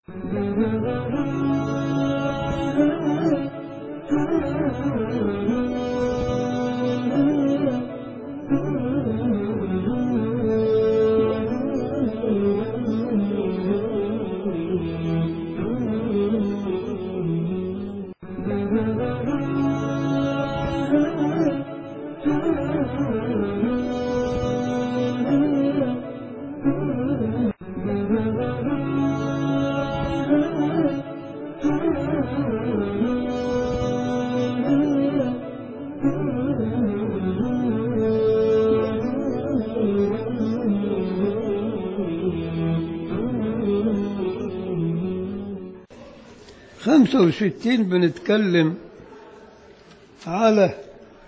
خمسة وستين بنتكلم على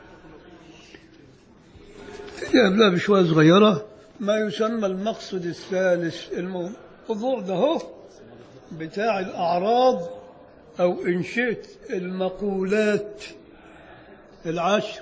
قبلها بشوية صغيرة ما يسمى المقصد الثالث الموضوع ده هو بتاع الأعراض أو إن شئت المقولات العشر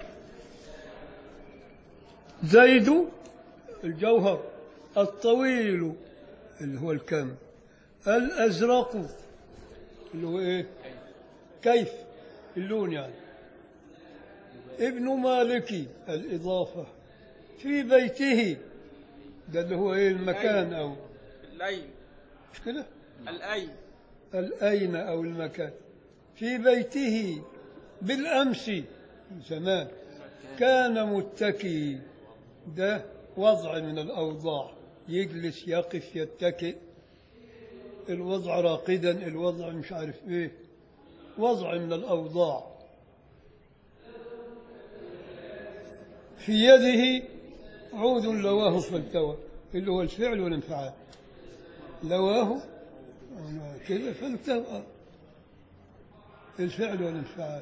زيد الجوهر الطويل اللي هو الكم الأزرق اللي هو إيه كيف اللون يعني ابن مالكي الإضافة في بيته ده اللي هو إيه المكان أو الأين مش كده الأين الأين أو المكان في بيته بالأمس زمان كان متكي ده وضع من الأوضاع يجلس يقف يتكئ الوضع راقدا الوضع مش عارف ايه وضع من الأوضاع في يده عود لواه فالتوى اللي هو الفعل والانفعال لواه كذا فالتوى الفعل والانفعال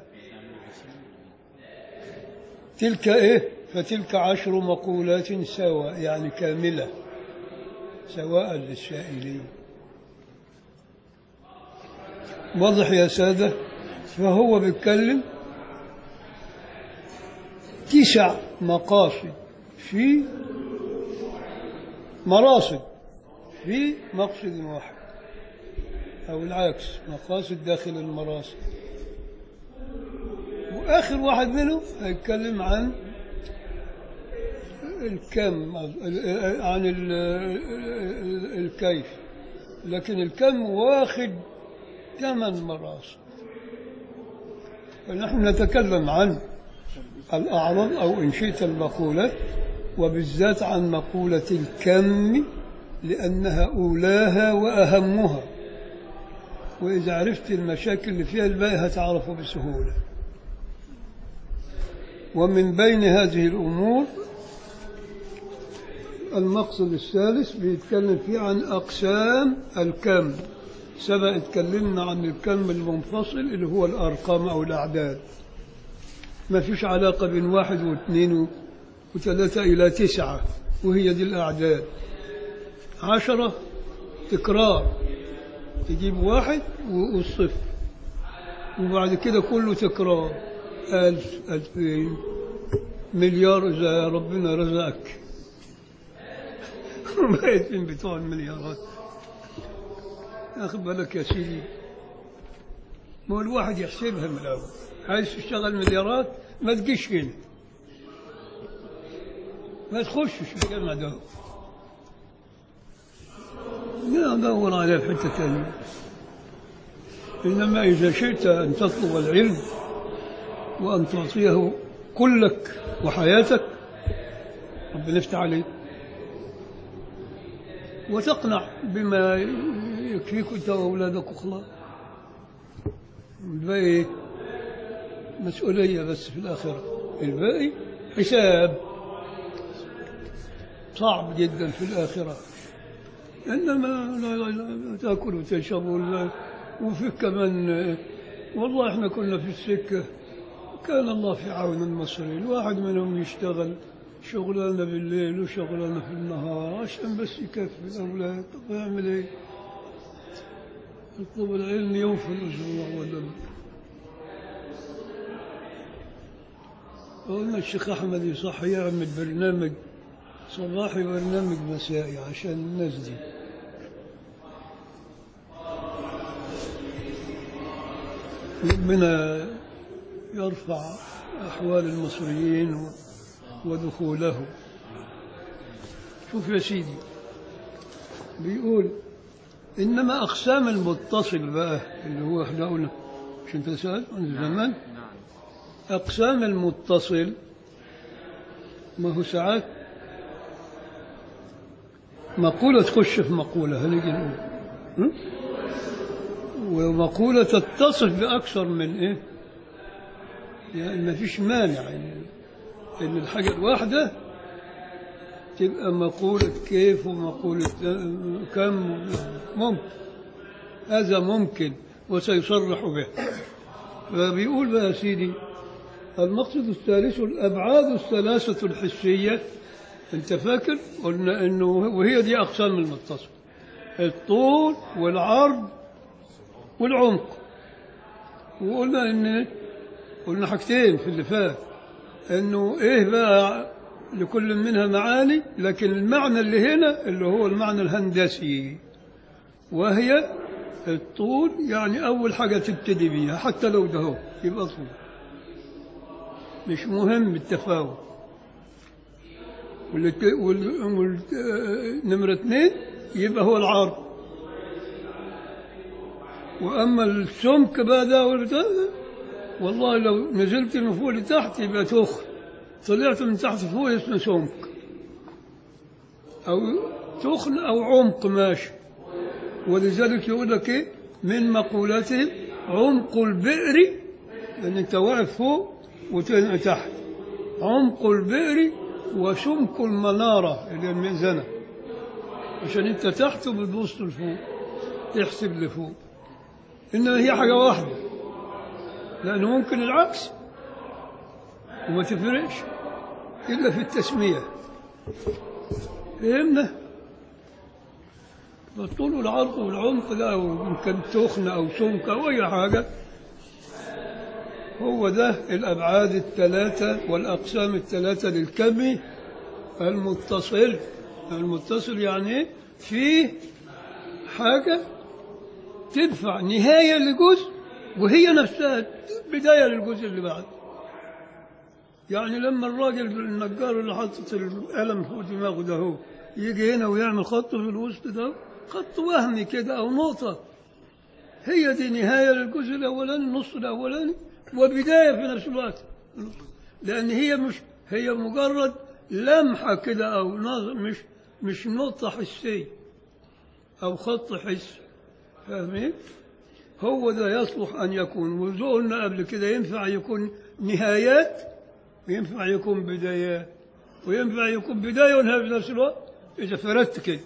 تلك ايه فتلك عشر مقولات سواء يعني كاملة سواء للسائلين واضح يا سادة فهو بيتكلم تسع مقاصد في مراصد في مقصد واحد أو العكس مقاصد داخل المراصد وآخر واحد منهم هيتكلم عن الكم عن ال- الكيف لكن الكم واخد ثمان مراصد فنحن نتكلم عن الأعراض أو إن شئت المقولة وبالذات عن مقولة الكم لأنها أولاها وأهمها وإذا عرفت المشاكل اللي فيها الباقي هتعرفه بسهولة ومن بين هذه الأمور المقصد الثالث بيتكلم فيه عن أقسام الكم سبق اتكلمنا عن الكم المنفصل اللي هو الأرقام أو الأعداد ما فيش علاقة بين واحد واثنين وثلاثة إلى تسعة وهي دي الأعداد عشرة تكرار تجيب واحد والصفر وبعد كده كله تكرار ألف ألفين مليار إذا ربنا رزقك بقيت من بتوع المليارات أخذ بالك يا سيدي ما هو الواحد يحسبها من الأول عايز تشتغل مليارات ما تجيش هنا ما تخشش في الجامعة ده لا دور على الحتة الثانية إنما إذا شئت أن تطلب العلم وأن تعطيه كلك وحياتك ربنا يفتح عليك وتقنع بما يكفيك أنت وأولادك وخلاص الباقي مسؤولية بس في الآخرة الباقي حساب صعب جدا في الآخرة إنما لا لا لا تأكل وتشرب ولا وفي كمان والله إحنا كنا في السكة كان الله في عون المصري الواحد منهم يشتغل شغلانة بالليل وشغلانة في النهار عشان بس يكفي الأولاد طب يعمل إيه؟ يطلب العلم يوم في الأسبوع ولا قلنا الشيخ أحمد يصح يعمل برنامج صباحي برنامج مسائي عشان الناس دي ربنا يرفع أحوال المصريين و- ودخوله شوف يا سيدي بيقول إنما أقسام المتصل بقى اللي هو احنا قلنا مش أنت سأل من زمان نعم أقسام المتصل ما هو ساعات مقولة تخش في مقولة هنيجي نقول م? ومقولة تتصل بأكثر من إيه؟ يعني ما فيش مانع يعني إن الحاجة الواحدة تبقى مقولة كيف ومقولة كم ممكن هذا ممكن وسيصرح به فبيقول بقى يا سيدي المقصد الثالث الأبعاد الثلاثة الحسية أنت فاكر قلنا أنه وهي دي أقسام المتصل الطول والعرض والعمق وقلنا ان قلنا حاجتين في اللي فات انه ايه بقى لكل منها معاني لكن المعنى اللي هنا اللي هو المعنى الهندسي وهي الطول يعني اول حاجه تبتدي بيها حتى لو ده هو يبقى طول مش مهم التفاوت والت- وال- وال- آه، نمرة اثنين يبقى هو العرض وأما السمك بقى ده والبتاع ده، والله لو نزلت من فوق لتحت يبقى تخ طلعت من تحت فوق اسمه سمك أو تخن أو عمق ماشي ولذلك يقول لك إيه من مقولته عمق البئر لأن أنت واقف فوق وتنقى تحت عمق البئر وسمك المنارة اللي هي المئذنة عشان أنت تحت وبتبص لفوق تحسب لفوق إنما هي حاجة واحدة لأنه ممكن العكس وما تفرقش إلا في التسمية فهمنا الطول والعرض والعمق ده أو إن كان تخن أو سمك أو أي حاجة هو ده الأبعاد الثلاثة والأقسام الثلاثة للكم المتصل المتصل يعني إيه؟ فيه حاجة تدفع نهاية لجزء وهي نفسها بداية للجزء اللي بعد يعني لما الراجل النجار اللي حاطط القلم فوق دماغه ده هو يجي هنا ويعمل خط في الوسط ده خط وهمي كده أو نقطة هي دي نهاية للجزء الأولاني النص الأولاني وبداية في نفس الوقت لأن هي مش هي مجرد لمحة كده أو نظر مش مش نقطة حسية أو خط حسي فاهمين؟ هو ده يصلح أن يكون وزي قلنا قبل كده ينفع يكون نهايات وينفع يكون بدايات وينفع يكون بداية ونهاية في نفس الوقت إذا فردت كده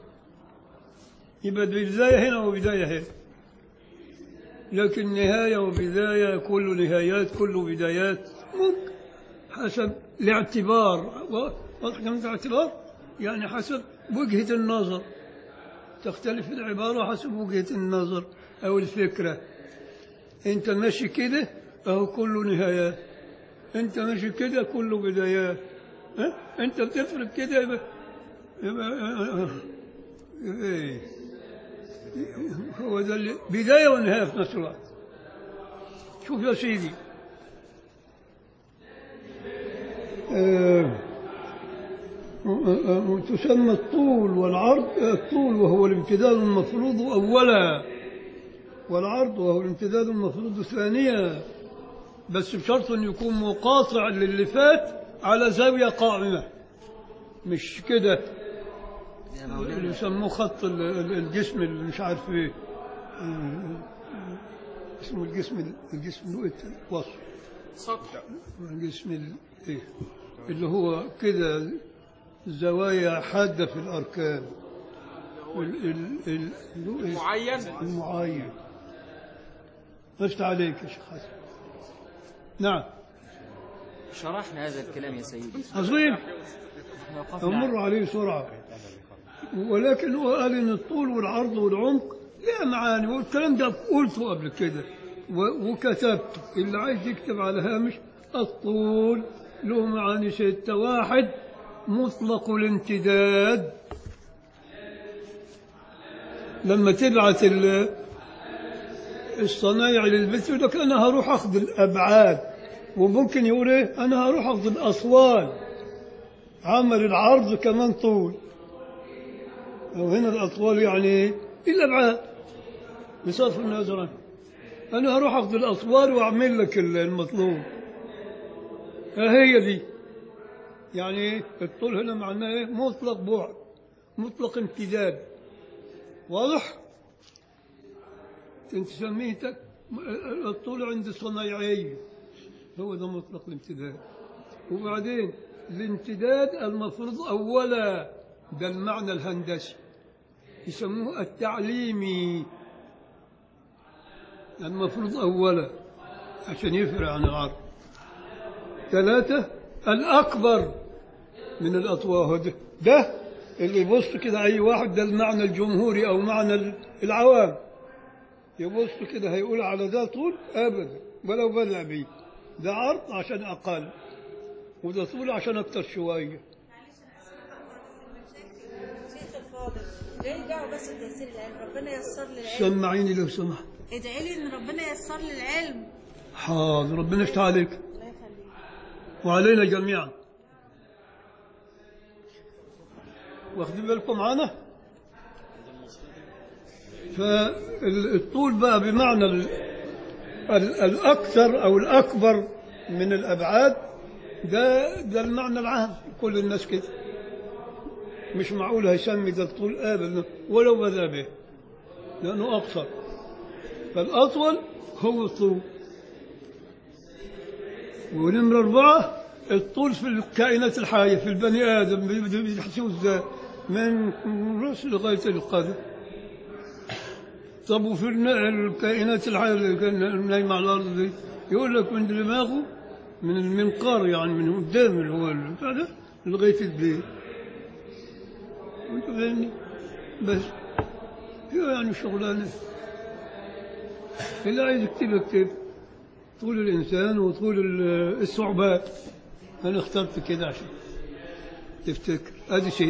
يبقى بداية هنا وبداية هنا لكن نهاية وبداية كل نهايات كل بدايات ممكن حسب الاعتبار واضح كلمة الاعتبار يعني حسب وجهة النظر تختلف العبارة حسب وجهة النظر أو الفكرة أنت ماشي كده أهو كله نهايات أنت ماشي كده كله بدايات ها؟ أنت بتفرق كده يبقى يبقى يبقى إيه؟ هو ده اللي بداية ونهاية في نفس الوقت شوف يا سيدي آه تسمى الطول والعرض الطول وهو الامتداد المفروض أولا والعرض وهو الامتداد المفروض ثانيا بس بشرط أن يكون مقاطع للي فات على زاوية قائمة مش كده اللي يسموه خط ال- ال- الجسم اللي مش عارف ايه اسمه الجسم الجسم له إيه وصف سطح الجسم ال- ايه اللي هو كده زوايا حادة في الأركان ال ال ال له إيه؟ معين المعين افتح عليك يا شيخ حسن نعم شرحنا هذا الكلام يا سيدي عظيم احنا وقفنا أمر عليه بسرعة ولكن هو قال إن الطول والعرض والعمق لها معاني والكلام ده قلته قبل كده و- وكتبت اللي عايز يكتب على هامش الطول له معاني ستة واحد مطلق الامتداد لما تبعت ال- الصنايع للبيت يقول لك انا هروح اخذ الابعاد وممكن يقول ايه انا هروح اخذ الاطوال عمل العرض كمان طول او هنا الاطوال يعني ايه الابعاد بصرف النظر عنه. انا هروح اخذ الاطوال واعمل لك المطلوب ها هي دي يعني ايه الطول هنا معناه ايه مطلق بعد مطلق امتداد واضح انت سميته الطول عند الصنايعية هو ده مطلق الامتداد وبعدين الامتداد المفروض اولا ده المعنى الهندسي يسموه التعليمي المفروض اولا عشان يفرق عن العرض ثلاثة الأكبر من الأطواه ده, ده اللي يبص كده أي واحد ده المعنى الجمهوري أو معنى العوام يبص كده هيقول على ده طول أبدا ولو بدأ بيه ده عرض عشان أقل وده طول عشان أكتر شوية شيخ الفاضل ارجعوا بس لتيسير العلم ربنا ييسر لي العلم سمعيني لو سمحت ادعي لي ان ربنا ييسر لي العلم حاضر ربنا يفتح عليك الله يخليك وعلينا جميعا واخدين بالكم معانا فالطول بقى بمعنى ال- ال- الأكثر أو الأكبر من الأبعاد ده ده المعنى العام كل الناس كده مش معقول هيسمي ده الطول أبدا ولو بدا به لأنه أقصر فالأطول هو الطول ونمرة أربعة الطول في الكائنات الحية في البني آدم بيحسوا ازاي من الرأس لغاية القدم طب وفي الن- الكائنات الحية اللي كان نايمة على الأرض دي يقول لك من دماغه من المنقار يعني من قدام اللي هو بتاع ده لغاية البيت وانت فاهمني بس هي يعني شغلانة اللي عايز يكتب يكتب طول الإنسان وطول ال- الثعبان أنا اخترت كده عشان تفتكر أدي شيء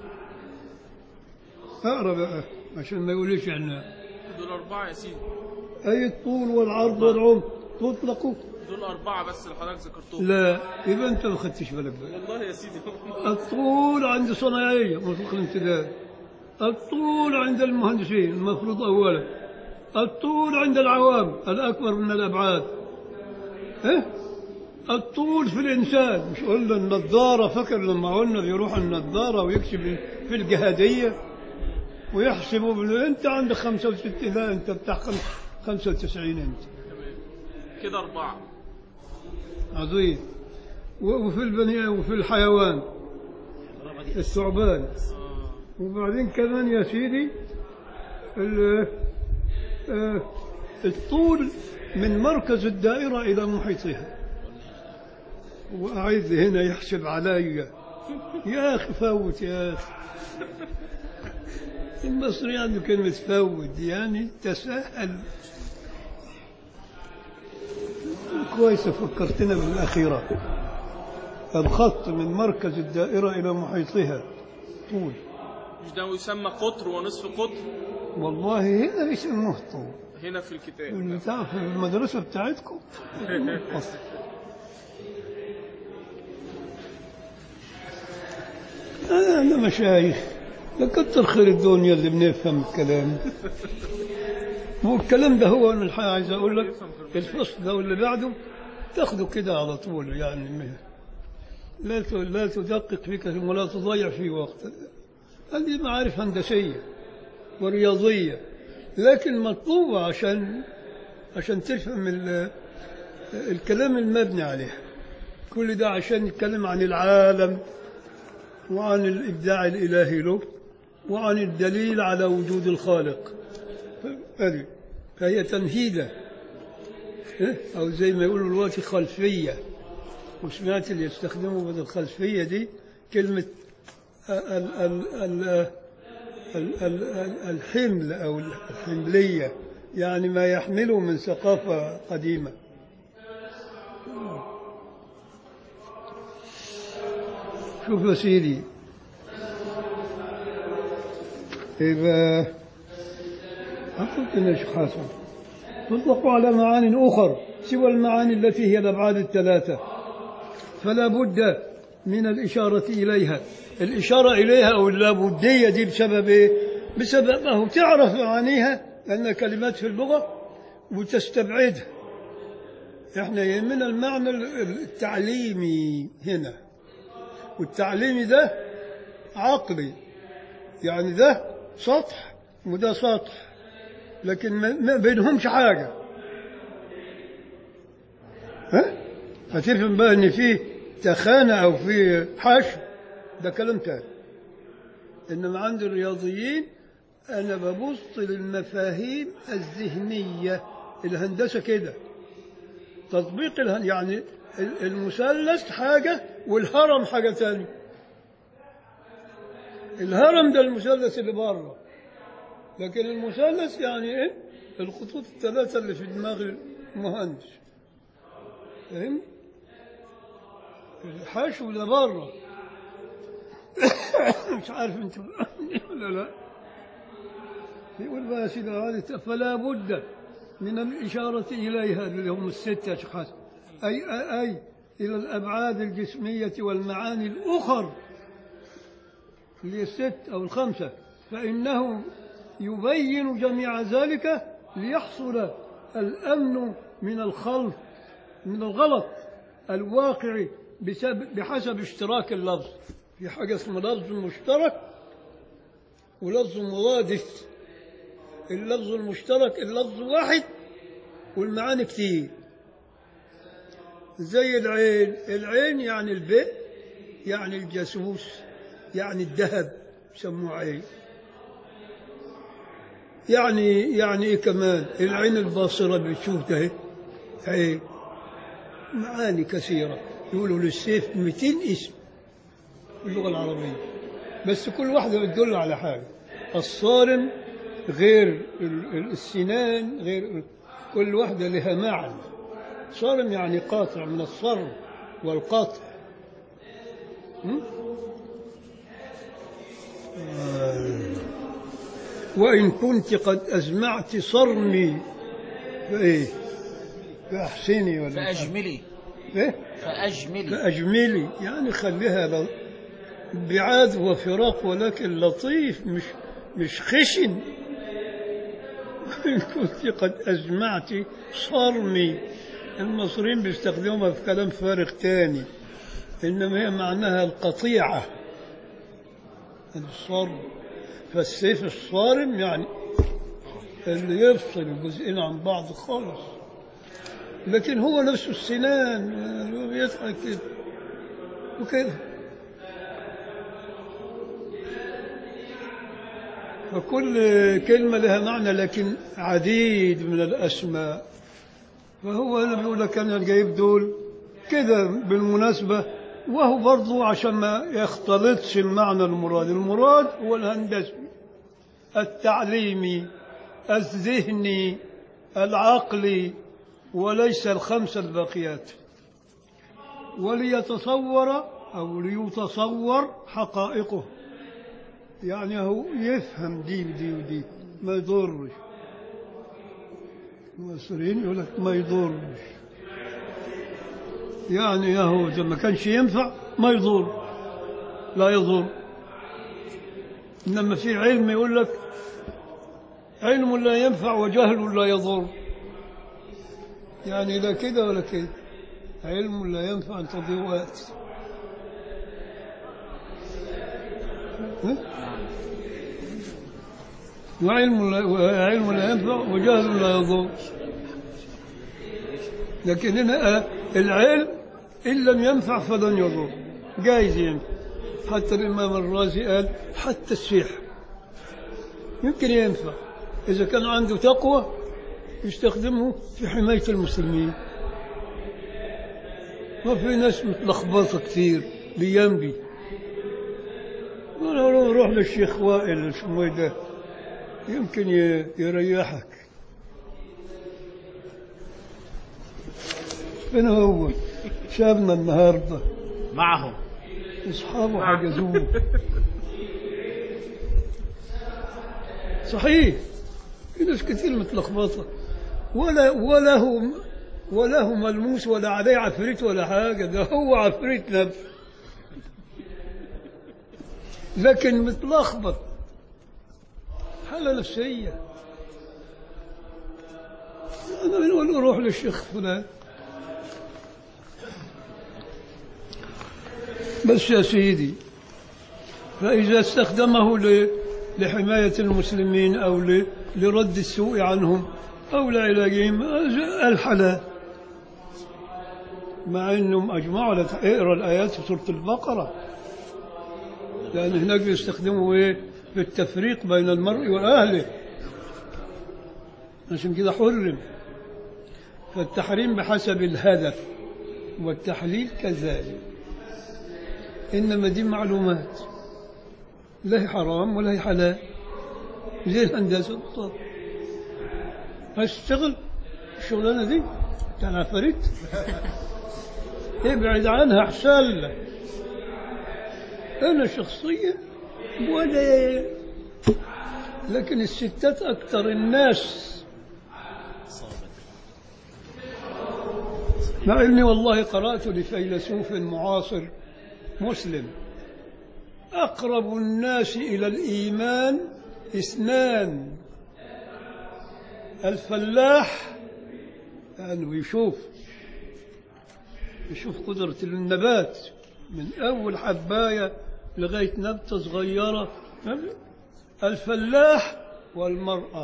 اقرا بقى عشان ما يقوليش احنا دول أربعة يا سيدي أي الطول والعرض والعمق تطلقوا دول أربعة بس اللي حضرتك ذكرتهم لا يبقى أنت ما خدتش بالك بقى والله يا سيدي الطول عند صنايعية مطلق الامتداد الطول عند المهندسين المفروض أولا الطول عند العوام الأكبر من الأبعاد إيه؟ الطول في الإنسان مش قلنا النظارة فكر لما قلنا بيروح النظارة ويكشف في الجهادية ويحسبوا بال- أنت عندك 65 لا أنت بتاع خمس- 95 أنت كده أربعة عظيم و- وفي البني وفي الحيوان الثعبان آه. وبعدين كمان يا سيدي ال- آه، الطول من مركز الدائرة إلى محيطها وأعيد هنا يحسب علي يا أخي فوت يا أخي المصري عنده كلمة فوت يعني تساهل كويس فكرتنا بالأخيرة الخط من مركز الدائرة إلى محيطها طول مش ده يسمى قطر ونصف قطر والله هنا يسموه طول هنا في الكتاب البتاع في المدرسة بتاعتكم أصل. آه، أنا مشايخ ده كتر خير الدنيا اللي بنفهم الكلام والكلام ده هو أنا الحقيقة عايز أقول لك الفصل ده واللي بعده تاخده كده على طول يعني ما- لا ت- لا تدقق في كلام ولا تضيع فيه وقت هذه معارف هندسية ورياضية لكن مطلوبة عشان عشان تفهم ال- الكلام المبني عليه كل ده عشان نتكلم عن العالم وعن الإبداع الإلهي له وعن الدليل على وجود الخالق هذه فهي تمهيدة إيه؟ أو زي ما يقولوا دلوقتي خلفية وسمعت اللي يستخدموا بدل الخلفية دي كلمة ال ال ال ال- ال- ال- الحمل أو الحملية يعني ما يحمله من ثقافة قديمة شوف يا سيدي إذا أقول يا شيخ حسن تطلق على معان أخر سوى المعاني التي هي الأبعاد الثلاثة فلا بد من الإشارة إليها الإشارة إليها أو اللابدية دي بسبب إيه؟ بسبب أنه تعرف معانيها لأن كلمات في اللغة وتستبعدها احنا يهمنا المعنى التعليمي هنا والتعليمي ده عقلي يعني ده سطح وده سطح لكن ما ما بينهمش حاجة ها هتفهم بقى ان في تخانة او في حشو ده كلام تاني انما عند الرياضيين انا ببص للمفاهيم الذهنية الهندسة كده تطبيق الهن يعني المثلث حاجة والهرم حاجة تانية الهرم ده المثلث اللي بره لكن المثلث يعني ايه الخطوط الثلاثة اللي في دماغ المهندس فاهم الحشو ده بره مش عارف انت ولا لا يقول بقى يا سيدي هذه فلا بد من الإشارة إليها اللي هم الستة أشخاص أي, أي, أي إلى الأبعاد الجسمية والمعاني الأخر اللي هي الست أو الخمسة فإنه يبين جميع ذلك ليحصل الأمن من الخلط من الغلط الواقع بسبب بحسب اشتراك اللفظ في حاجة اسمها لفظ مشترك ولفظ مرادف اللفظ المشترك اللفظ واحد والمعاني كتير زي العين العين يعني البئر يعني الجاسوس يعني الذهب يسموه عين يعني يعني ايه كمان العين الباصره اللي بتشوف ده عين معاني كثيره يقولوا للسيف 200 اسم في اللغه العربيه بس كل واحده بتدل على حاجه الصارم غير السنان غير كل واحده لها معنى صارم يعني قاطع من الصرم والقطع وإن كنت قد أزمعت صرمي فإيه فأحسني ولا فأجملي إيه؟ فأجملي فأجملي يعني خليها ل- بعاد وفراق ولكن لطيف مش مش خشن وإن كنت قد أزمعت صرمي المصريين بيستخدموها في كلام فارغ تاني إنما هي معناها القطيعة الصرم فالسيف الصارم يعني اللي يفصل الجزئين عن بعض خالص لكن هو نفسه السنان هو بيضحك كده وكده فكل كلمة لها معنى لكن عديد من الأسماء فهو اللي بيقول لك أنا جايب دول كده بالمناسبة وهو برضو عشان ما يختلطش المعنى المراد المراد هو الهندسي التعليمي الذهني العقلي وليس الخمسة الباقيات وليتصور أو ليتصور حقائقه يعني هو يفهم دي ودي ودي ما يضرش المصريين يقول لك ما يضرش يعني يا هو إذا ما كانش ينفع ما يضر لا يضر إنما في علم يقول لك علم لا ينفع وجهل لا يضر يعني لا كده ولا كده علم لا ينفع أن تضيع وقت ها؟ وعلم لا, وعلم لا ينفع وجهل لا يضر لكن هنا آه، العلم إن لم ينفع فلن يضر جايز ينفع حتى الإمام الرازي قال حتى السحر يمكن ينفع إذا كان عنده تقوى يستخدمه في حماية المسلمين ما في ناس متلخبطة كثير بينبي أنا روح للشيخ وائل اسمه إيه ده يمكن ي- يريحك فين هو شابنا النهارده معهم اصحابه حجزوه صحيح في ناس كتير متلخبطه ولا ولا هو ولا هو ملموس ولا عليه عفريت ولا حاجة ده هو عفريت نفسه لكن متلخبط حالة نفسية أنا بنقول روح للشيخ فلان بس يا سيدي فإذا استخدمه ل- لحماية المسلمين أو ل- لرد السوء عنهم أو لعلاجهم الحلال مع أنهم أجمعوا على اقرأ الآيات في سورة البقرة لأن هناك بيستخدموا إيه في التفريق بين المرء وأهله عشان كده حرم فالتحريم بحسب الهدف والتحليل كذلك إنما دي معلومات لا هي حرام ولا هي حلال زي الهندسة بالضبط هشتغل الشغلانة دي بتاع العفاريت ابعد عنها أحسن لك أنا شخصيا ولا لكن الستات أكثر الناس مع أني والله قرأت لفيلسوف معاصر مسلم أقرب الناس إلى الإيمان اثنان الفلاح لأنه يشوف يشوف قدرة النبات من أول حباية لغاية نبتة صغيرة الفلاح والمرأة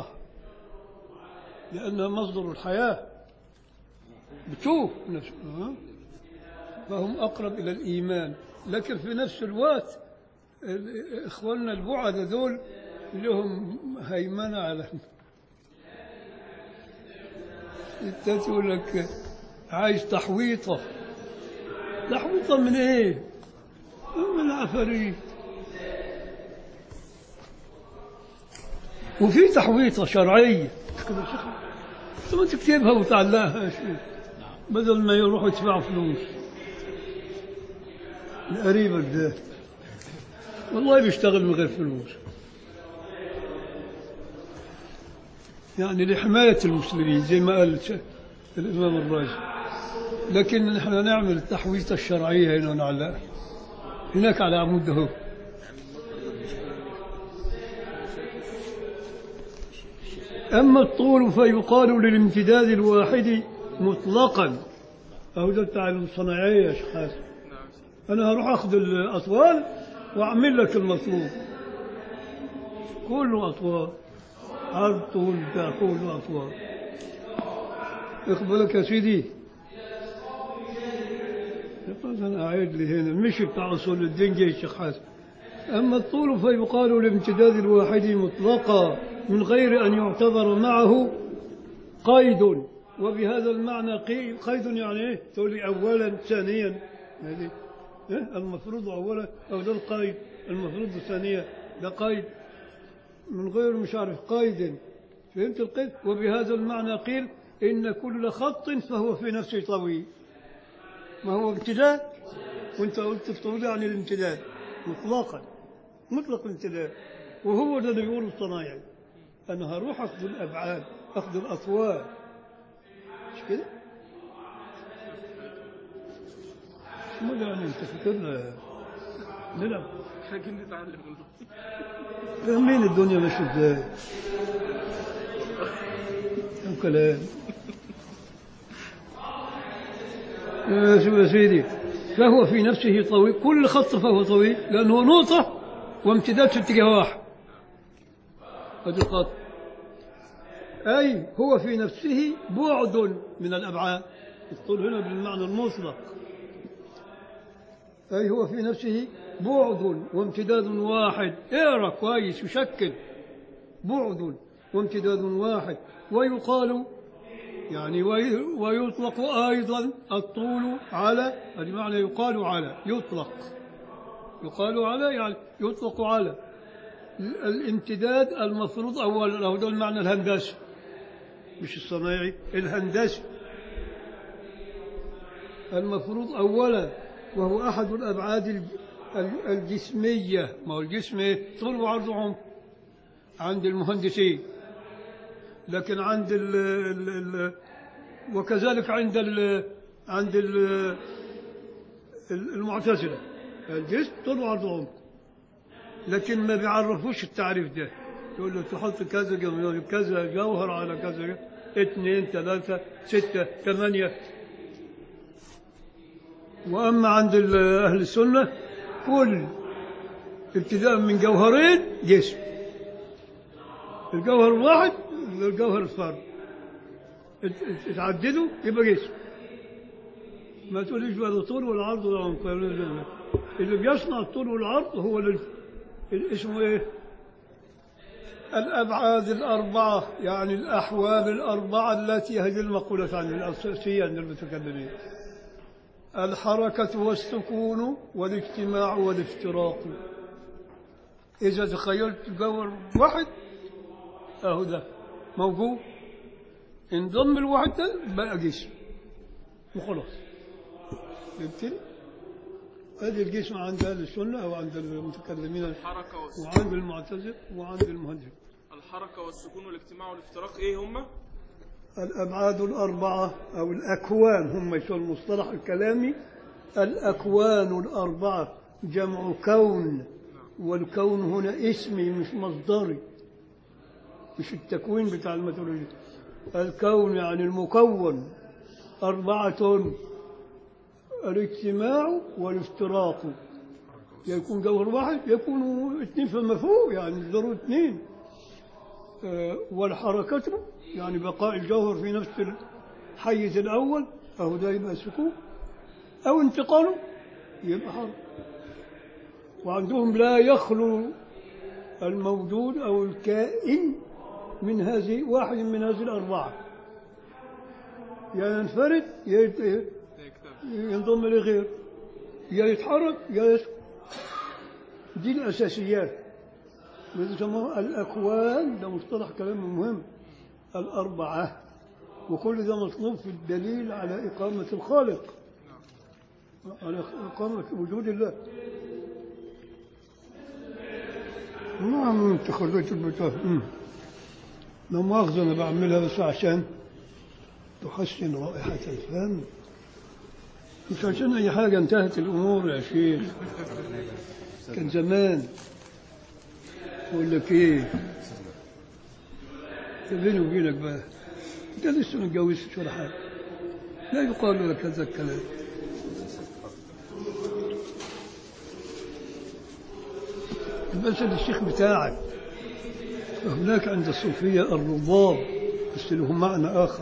لأنها مصدر الحياة بتشوف نفس- ها؟ فهم أقرب إلى الإيمان لكن في نفس الوقت ال- إخواننا البعد دول لهم هيمنة على انت تقول لك عايز تحويطة تحويطة من ايه؟ من العفاريت وفي تحويطة شرعية كده شيخ ثم تكتبها وتعلقها يا شيخ بدل ما يروحوا يدفعوا فلوس قريبك ده والله بيشتغل من غير فلوس يعني لحماية المسلمين زي ما قال الش- الإمام الرازي لكن نحن نعمل التحويطة الشرعية هنا ونعلقها هناك على عمود هو أما الطول فيقال للامتداد الواحد مطلقا أهو ده بتاع الصناعية يا شيخ حسن نعم أنا هروح أخذ الأطوال وأعمل لك المطلوب كله أطوال عرض طول بتاع كله أطوال اقبلك يا سيدي يقول أنا أعيد لي هنا مش بتاع أصول الدين جاي الشيخ حسن أما الطول فيقال لامتداد الواحد مطلقا من غير أن يعتبر معه قيد وبهذا المعنى قي- قيد يعني ايه تقول لي اولا ثانيا هذه إيه؟ المفروض اولا او ده القيد المفروض ثانيا ده قيد من غير مش عارف قيد فهمت القيد وبهذا المعنى قيل ان كل خط فهو في نفسه طويل ما هو امتداد وانت قلت الطويل يعني الامتداد مطلقا مطلق الامتداد وهو ده اللي بيقوله الصنايعي انا هروح اخذ الابعاد اخذ الاطوال مش كده؟ ما يعني انت فكرنا نلعب محتاجين نتعلم منه فاهمين الدنيا ماشيه ازاي كم كلام يا شوف يا سيدي فهو في نفسه طويل كل خط فهو طويل لأنه نقطة وامتداد في اتجاه واحد هذا الخط أي هو في نفسه بعد من الأبعاد الطول هنا بالمعنى المطلق أي هو في نفسه بعد وامتداد واحد اقرا كويس يشكل بعد وامتداد واحد ويقال يعني وي- ويطلق أيضا الطول على بمعنى يقال على يطلق يقال على يعني يطلق على ال- الامتداد المفروض أولا له ده المعنى الهندسي مش الصنايعي الهندسي المفروض أولا وهو أحد الأبعاد الج- ال- الجسمية ما هو الجسم إيه؟ طول وعرض وعمق عند المهندسين لكن عند ال ال ال وكذلك عند ال عند ال المعتزلة الجسم طول وعرض عمق لكن ما بيعرفوش التعريف ده يقول له تحط كذا جو- كذا جوهر على كذا اثنين ثلاثة ستة ثمانية وأما عند ال- أهل السنة كل ابتداء من جوهرين جسم الجوهر الواحد الجوهر الفرد ات- ات- اتعددوا يبقى جسم ما تقوليش بقى الطول والعرض والعمق اللي بيصنع الطول والعرض هو اللي اللي اسمه ايه؟ الأبعاد الأربعة يعني الأحوال الأربعة التي هذه المقولة عن الأساسية عند المتكلمين الحركة والسكون والاجتماع والافتراق إذا تخيلت جوهر واحد أهو ده موجود انضم الواحد ده بقى جسم وخلاص فهمتني؟ هذه الجسم عند أهل السنة أو عند المتكلمين الحركة والسكون وعند المعتزل وعند المهندس الحركة والسكون والاجتماع والافتراق ايه هما؟ الأبعاد الأربعة أو الأكوان هم يسمون المصطلح الكلامي الأكوان الأربعة جمع كون والكون هنا اسمي مش مصدري مش التكوين بتاع الميثولوجيا الكون يعني المكون أربعة الاجتماع والافتراق يكون جوهر واحد يكون اثنين فما فوق يعني ضروري اثنين آه، والحركة يعني بقاء الجوهر في نفس الحيز الأول أو ده يبقى سكون أو انتقاله يبقى حركة وعندهم لا يخلو الموجود أو الكائن من هذه واحد من هذه الأربعة يا ينفرد يا يت- ده كتاب ينضم لغير يا يتحرك يا يسكت دي الأساسيات ويسموها الأكوان ده مصطلح كلام مهم الأربعة وكل ده مطلوب في الدليل على إقامة الخالق على إقامة وجود الله نعم انت خليت البتاع أمم. لا مؤاخذة أنا بعملها بس عشان تحسن رائحة الفم مش عشان أي حاجة انتهت الأمور يا شيخ كان زمان أقول لك إيه بيني وبينك بقى أنت لسه ما اتجوزتش ولا حاجة لا يقال لك هذا الكلام بس الشيخ بتاعك هناك عند الصوفية الرباب بس لهم معنى آخر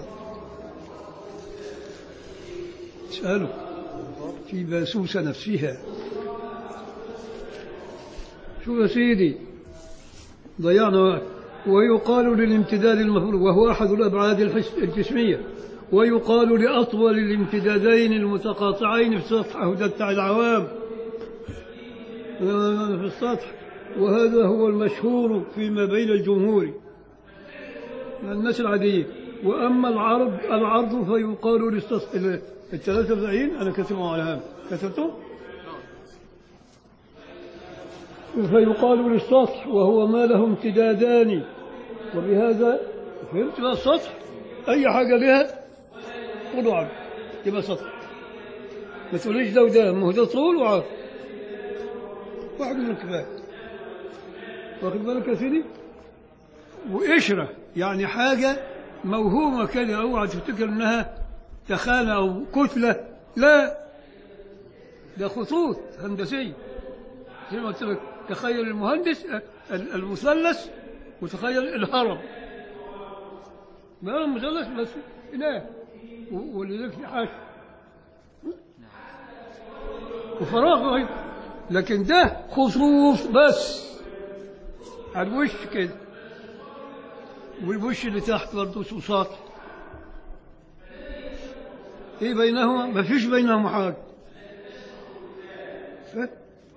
اسأله في باسوسة نفسها شو يا سيدي ضيعنا وقت ويقال للامتداد المفروض وهو أحد الأبعاد الحس الجسمية ويقال لأطول الامتدادين المتقاطعين في السطح أهو ده بتاع العوام آه، في السطح وهذا هو المشهور فيما بين الجمهور الناس العادية وأما العرض العرض فيقال للسطح ال- الثلاثة وسبعين أنا كتبهم على هذا كتبته؟ فيقال للسطح وهو ما له امتدادان وبهذا فهمت بقى السطح أي حاجة لها طول وعرض يبقى سطح ما تقوليش ده وده ما هو ده طول وعرض واحد من الكفاية واخد بالك يا سيدي وقشرة يعني حاجة موهومة كده اوعى تفتكر انها تخانة او كتلة لا ده خطوط هندسية زي ما قلت لك تخيل المهندس آه، ال- المثلث وتخيل الهرم ما هو المثلث بس إله و- ولذلك في حاجة وفراغ أيضا لكن ده خطوط بس على الوش كده والوش اللي تحت برضه اسمه سطح ايه بينهما ما فيش بينهما حاجه ف-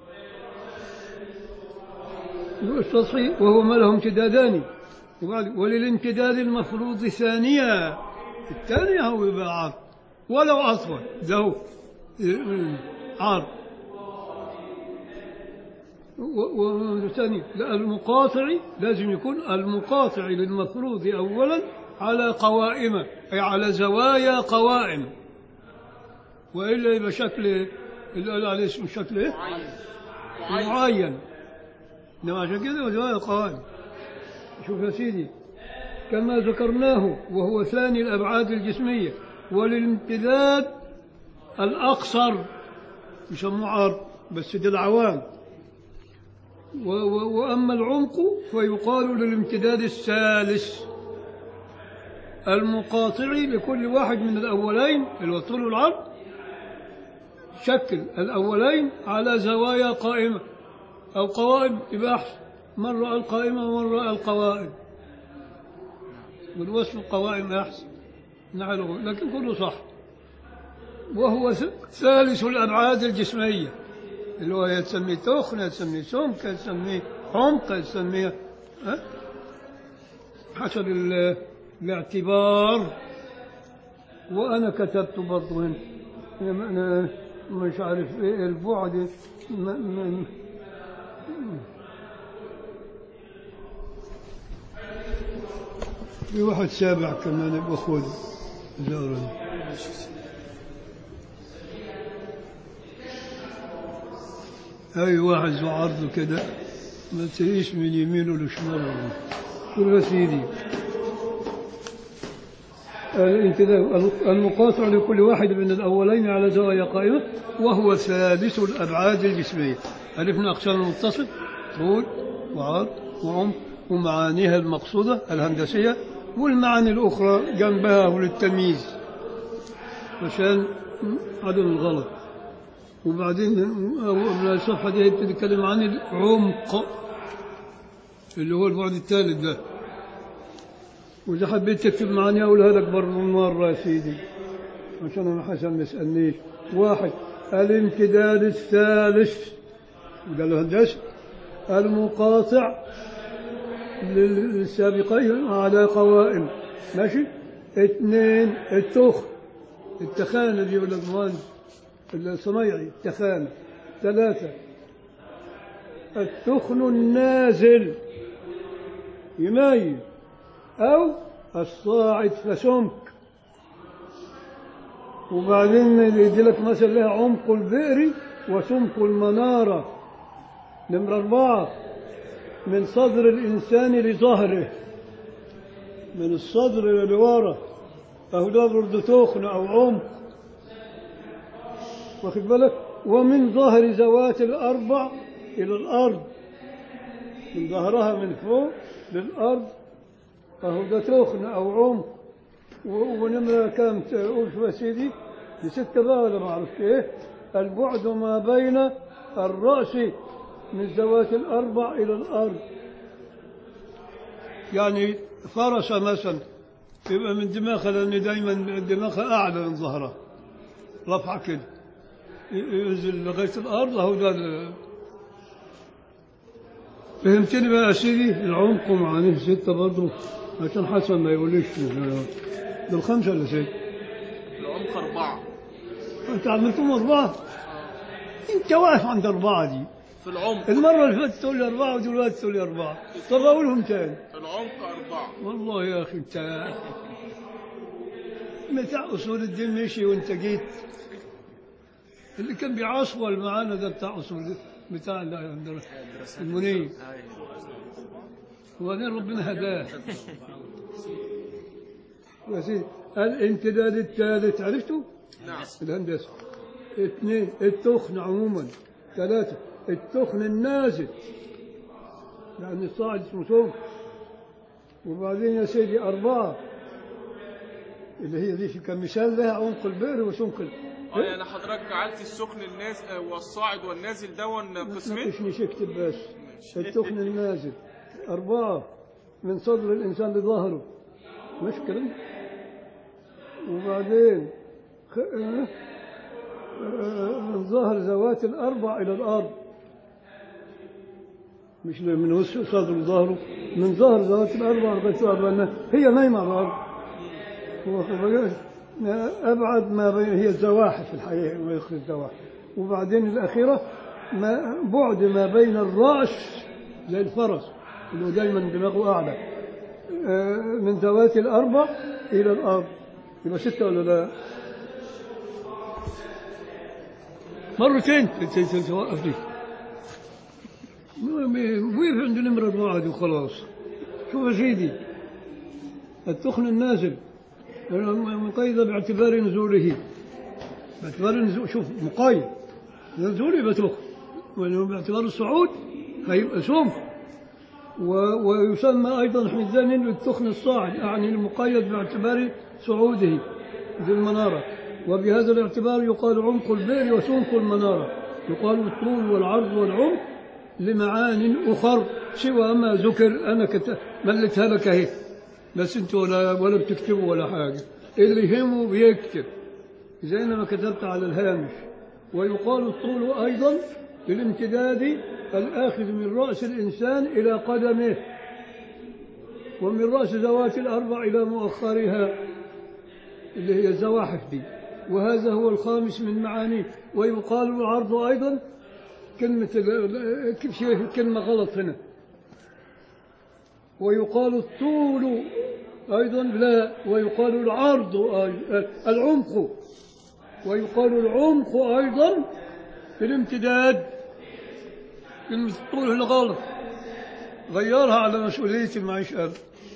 السطحي وهو ما له امتدادان وبعد- وللامتداد المفروض ثانية الثانية هو يبقى عرض ولو أطول ده هو عرض والثاني لا المقاطع لازم يكون المقاطع للمفروض أولا على قوائم أي على زوايا قوائم وإلا يبقى شكل اللي قال عليه اسمه شكل إيه؟ معين معين إنما عشان كده زوايا قوائم شوف يا سيدي كما ذكرناه وهو ثاني الأبعاد الجسمية وللامتداد الأقصر يسموه عرض بس دي العوام و- و- وأما العمق فيقال للامتداد الثالث المقاطع لكل واحد من الأولين اللي هو الطول والعرض شكل الأولين على زوايا قائمة أو قوائم يبقى أحسن مرة القائمة ومرة القوائم والوصف القوائم أحسن نعم لكن كله صح وهو ث- ثالث الأبعاد الجسمية اللي هو يتسميه تخن يتسميه سمك يتسميه عمق يتسميه ها؟ حسب ال- الاعتبار وأنا كتبت برضه هنا أنا مش عارف إيه البعد م- م- في واحد سابع كمان يبقى خذ زارني أي واحد ذو عرض كده ما تلاقيش من يمين ولا شمال قول يا سيدي الامتداد المقاطع لكل واحد من الأولين على زوايا قائمة وهو ثالث الأبعاد الجسمية عرفنا أقسام المتصل طول وعرض وعمق ومعانيها المقصودة الهندسية والمعاني الأخرى جنبها للتمييز عشان عدم الغلط وبعدين من الصفحة دي بتتكلم عن العمق اللي هو البعد الثالث ده وإذا حبيت تكتب معاني أقولها لك برضه مرة يا سيدي عشان أنا حسن ما يسألنيش واحد الامتداد الثالث وده الهندسة المقاطع لل- للسابقين على قوائم ماشي اثنين التخ التخانة دي ولا المهندس الصنايعي التخانة ثلاثة التخن النازل يميز أو الصاعد فسمك وبعدين يدي لك مثلا لها عمق البئر وسمك المنارة نمرة أربعة من صدر الإنسان لظهره من الصدر إلى لورا فهو ده برضه تخن أو عمق واخد بالك ومن ظهر ذوات الأربع إلى الأرض من ظهرها من فوق للأرض فهو ده تخن أو عمق و- ونمرة كم تقول شو يا سيدي دي ستة بقى ولا ما أعرف إيه البعد ما بين الرأس من ذوات الأربع إلى الأرض يعني فرس مثلا يبقى من دماغها لأن دايما دماغها أعلى من ظهرها رفعة كده ينزل لغاية الأرض أهو ده ال- فهمتني بقى يا سيدي العمق ومعانيه ستة برضه عشان حسن ما يقوليش دول خمسة ولا ستة العمق أربعة أنت عملتهم أربعة أنت واقف عند أربعة دي في العمق المرة اللي فاتت تقول لي أربعة ودلوقتي تقول لي أربعة طب أقولهم تاني العمق أربعة والله يا أخي أنت بتاع أصول الدين مشي وأنت جيت اللي كان بيعصول معانا ده بتاع أصول بتاع ال- المنيب وبعدين ربنا هداه يا سيدي الامتداد الثالث عرفته؟ نعم الهندسة اثنين التخن عموما ثلاثة التخن النازل يعني الصاعد اسمه سوق وبعدين يا سيدي أربعة اللي هي دي في كمثال لها عمق البئر وسمك ال- اه يعني حضرتك جعلت السخن الناس آه، والصاعد والنازل دون قسمين ناقشني اكتب بس التخن النازل أربعة من صدر الإنسان لظهره مش كده وبعدين خ... آه، آه، من ظهر ذوات الأربع إلى الأرض مش من وسط صدر ظهره من ظهر ذوات الأربع لغاية الأرض لأن هي نايمة على الأرض واخد بالك؟ أبعد ما بين هي الزواحف الحقيقة ويخرج الزواحف وبعدين الأخيرة ما بعد ما بين الرأس زي الفرس اللي هو دايما دماغه أعلى آه، من ذوات الأربع إلى الأرض يبقى ستة ولا لا؟ مرتين ت- ت- توقف دي وقف عند نمرة أربعة دي وخلاص شوف يا سيدي التخن النازل مقيدة باعتبار نزوله باعتبار نزول شوف مقيد نزول يبقى تخن وإنه باعتبار الصعود هيبقى سم و- ويسمى أيضا حمدان للتخن الصاعد يعني المقيد باعتبار صعوده ذي المنارة وبهذا الاعتبار يقال عمق البئر وسمك المنارة يقال الطول والعرض والعمق لمعان أخر سوى ما ذكر أنا كت... ملتها لك اهي بس انت ولا ولا بتكتبوا ولا حاجة اللي يهمه بيكتب زي ما كتبت على الهامش ويقال الطول أيضا للامتداد الآخذ من رأس الإنسان إلى قدمه ومن رأس ذوات الأربع إلى مؤخرها اللي هي الزواحف دي وهذا هو الخامس من معانيه ويقال العرض أيضا كلمة ال- كيف شيء كلمة غلط هنا ويقال الطول أيضا لا ويقال العرض أي- العمق ويقال العمق أيضا في الامتداد كلمة الطول هنا غلط غيرها على مسؤولية المعيش أنا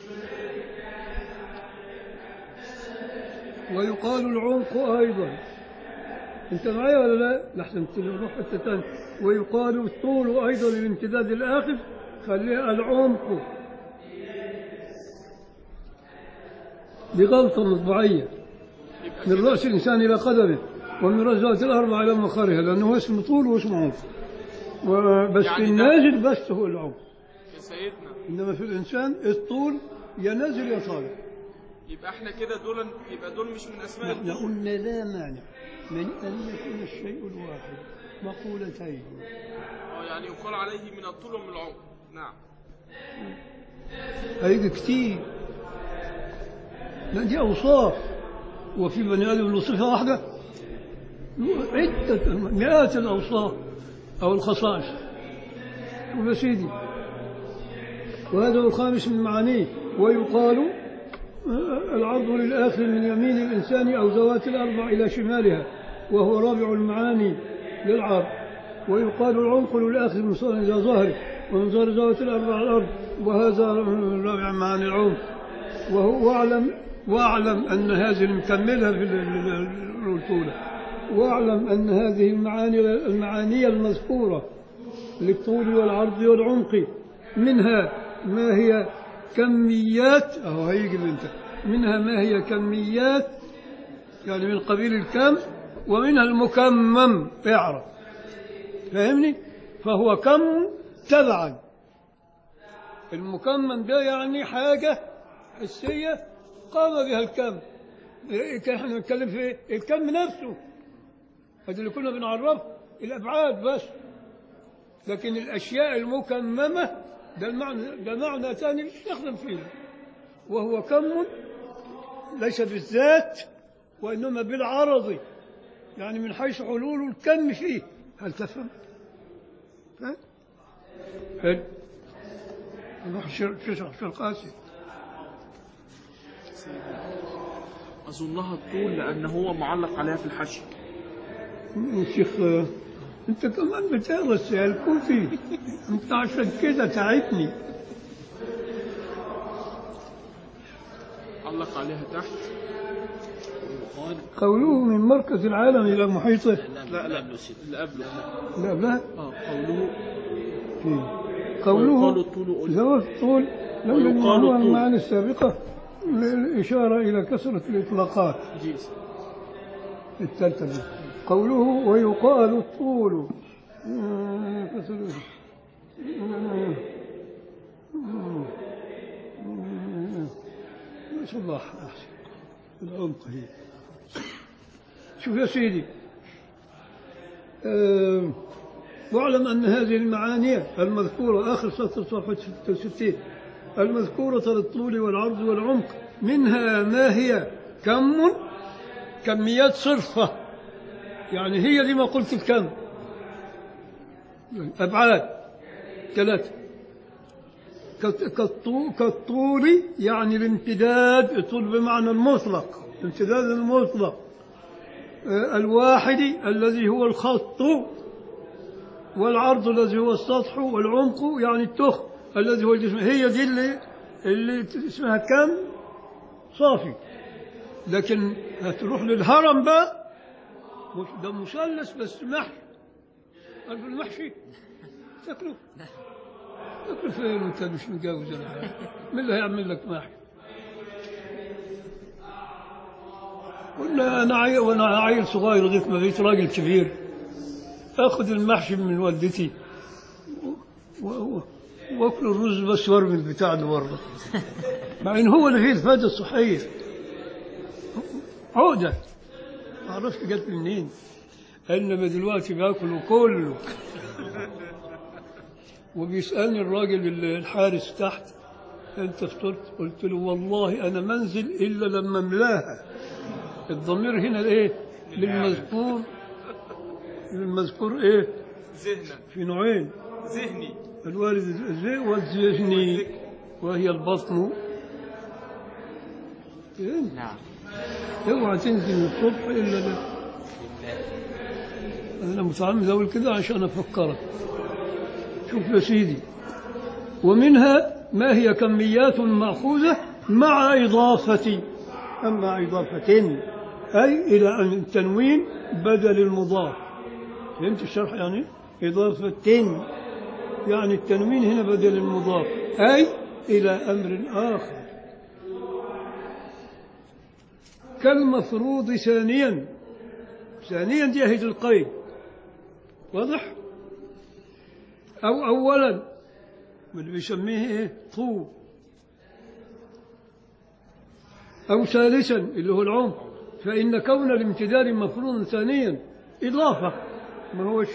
ويقال العمق أيضا أنت معي ولا لا؟ لحسن نروح حتى تاني ويقال الطول أيضا للامتداد الآخر خليها العمق دي غلطة مطبعية من رأس الإنسان إلى قدمه ومن رأس ذات الأربعة إلى مخارها لأنه هو اسم طول واسم عمق وبس يعني في ده- النازل بس هو العمق يا سيدنا إنما في الإنسان الطول يا نازل يا طالع يبقى احنا كده دول يبقى دول مش من اسماء نحن الطول قلنا لا مانع من أن يكون الشيء الواحد مقولتين اه يعني يقال عليه من الطول ومن العمق نعم هيجي كتير لا دي أوصاف وفي بني آدم له صفة واحدة عدة مئات الأوصاف أو الخصائص شوف يا سيدي وهذا هو الخامس من معانيه ويقال آه، العرض للآخر من يمين الإنسان أو ذوات الأربع إلى شمالها وهو رابع المعاني للعرض ويقال العمق للآخر من صار إلى ظهره ومن ظهر ذوات الأربع على الأرض وهذا رابع معاني العمق وهو واعلم واعلم أن هذه المكملة في ال- ال- ال- الأولى واعلم أن هذه المعاني المعاني المذكورة للطول والعرض والعمق منها ما هي كميات أهو هيجي انت منها ما هي كميات يعني من قبيل الكم ومنها المكمم اعرف فاهمني فهو كم تبعا المكمم ده يعني حاجة حسية قام بها الكم إيه كان احنا بنتكلم في ايه؟ الكم نفسه هذا اللي كنا بنعرفه الابعاد بس لكن الاشياء المكممه ده المعنى ده معنى ثاني يستخدم فيه وهو كم ليس بالذات وانما بالعرض يعني من حيث حلول الكم فيه هل تفهم؟ فهم؟ حلو نروح شر- شرح شرح قاسي اظنها الطول لان هو معلق عليها في الحشي الشيخ آه، انت كمان بتدرس يا الكوفي انت عشان كده تعبني علق عليها تحت قوله من مركز العالم الى محيطه لا لا اللي قبله لا لا اه قوله قوله ويقال الطول أل- زوال الطول لم ويقال يجمعه الطول. المعاني السابقة للإشارة إلى كثرة الإطلاقات جيز الثالثة دي قوله ويقال الطول آه، كثرة- ما شاء الله أحسن العمق هي شوف يا سيدي آه، واعلم أن هذه المعاني المذكورة آخر سطر صفحة 66 المذكورة للطول والعرض والعمق منها ما هي كم كميات صرفة يعني هي دي ما قلت الكم أبعاد ثلاثة كالط- كالطو- كالطول يعني الامتداد الطول بمعنى المطلق الامتداد المطلق آه، الواحد الذي هو الخط والعرض الذي هو السطح والعمق يعني التخ الذي هو الجسم هي دي اللي اللي اسمها كم صافي لكن هتروح للهرم بقى مش ده مثلث بس محشي عارف المحشي تاكله تاكله فين وانت مش متجوز ولا حاجه مين اللي هيعمل لك محشي قلنا انا عيل وانا عيل صغير لغايه ما بقيت راجل كبير اخذ المحشي من والدتي و- و- واكل الرز بس وارمي البتاع اللي بره مع ان هو اللي فيه الفائده الصحيه عقده ما عرفت جت منين انما دلوقتي باكله كله وبيسالني الراجل الحارس تحت انت فطرت قلت له والله انا منزل الا لما املاها الضمير هنا الايه للمذكور للمذكور ايه ذهنا في نوعين ذهني الوارد الذئ والذهني وهي البطن إيه؟ نعم اوعى تنزل الصبح الا لا انا متعمد اقول كده عشان افكرك شوف يا سيدي ومنها ما هي كميات ماخوذه مع اضافه اما اضافه اي الى ان التنوين بدل المضاف فهمت الشرح يعني اضافه يعني التنوين هنا بدل المضاف اي الى امر اخر كالمفروض ثانيا ثانيا دي هي القيد واضح أو أولا واللي بيسميه إيه طول أو ثالثا اللي هو العمق فإن كون الامتداد مفروض ثانيا إضافة ما هوش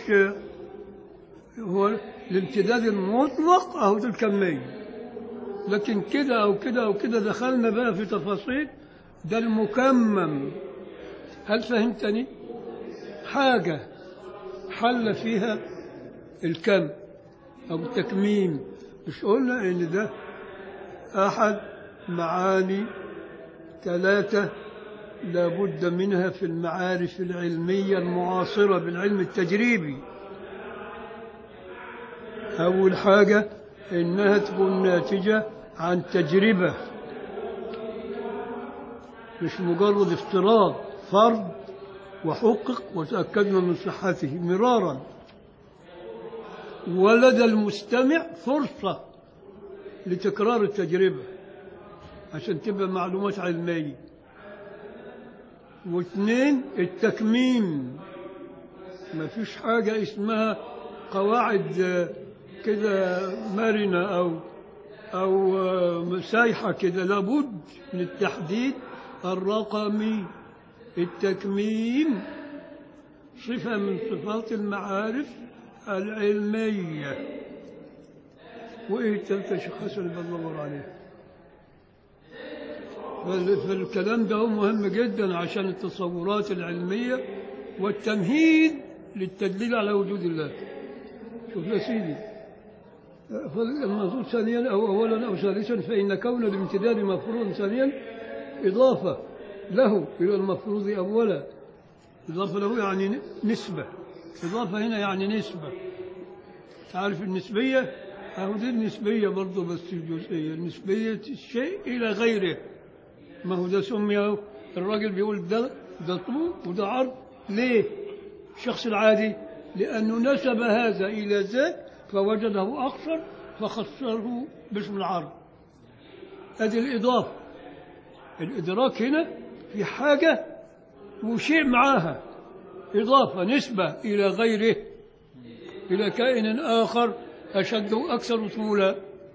هو الامتداد المطلق أو الكمية لكن كده أو كده أو كده دخلنا بقى في تفاصيل ده المكمم هل فهمتني حاجة حل فيها الكم أو التكميم مش قلنا إن ده أحد معاني ثلاثة لابد منها في المعارف العلمية المعاصرة بالعلم التجريبي أول حاجة إنها تكون ناتجة عن تجربة مش مجرد افتراض فرض وحقق وتأكدنا من صحته مرارا ولدى المستمع فرصة لتكرار التجربة عشان تبقى معلومات علمية واثنين التكميم ما فيش حاجة اسمها قواعد آه، كده مرنة أو أو آه، سايحة كده لابد من التحديد الرقمي التكميم صفة من صفات المعارف العلمية وإيه التالتة يا شيخ حسن اللي بدور عليه فال- فالكلام ده هو مهم جدا عشان التصورات العلمية والتمهيد للتدليل على وجود الله شوف يا سيدي فالمنظور ثانيا أو أولا أو ثالثا فإن كون الامتداد مفروض ثانيا إضافة له إلى المفروض أولا إضافة له يعني نسبة إضافة هنا يعني نسبة تعرف النسبية أهو دي النسبية برضه بس الجزئية نسبية الشيء إلى غيره ما هو ده سمي أهو. الراجل بيقول ده ده طول وده عرض ليه؟ الشخص العادي لأنه نسب هذا إلى ذاك فوجده أقصر فخصره باسم العرض هذه الإضافة الإدراك هنا في حاجة وشيء معاها إضافة نسبة إلى غيره إلى كائن آخر أشد وأكثر طولا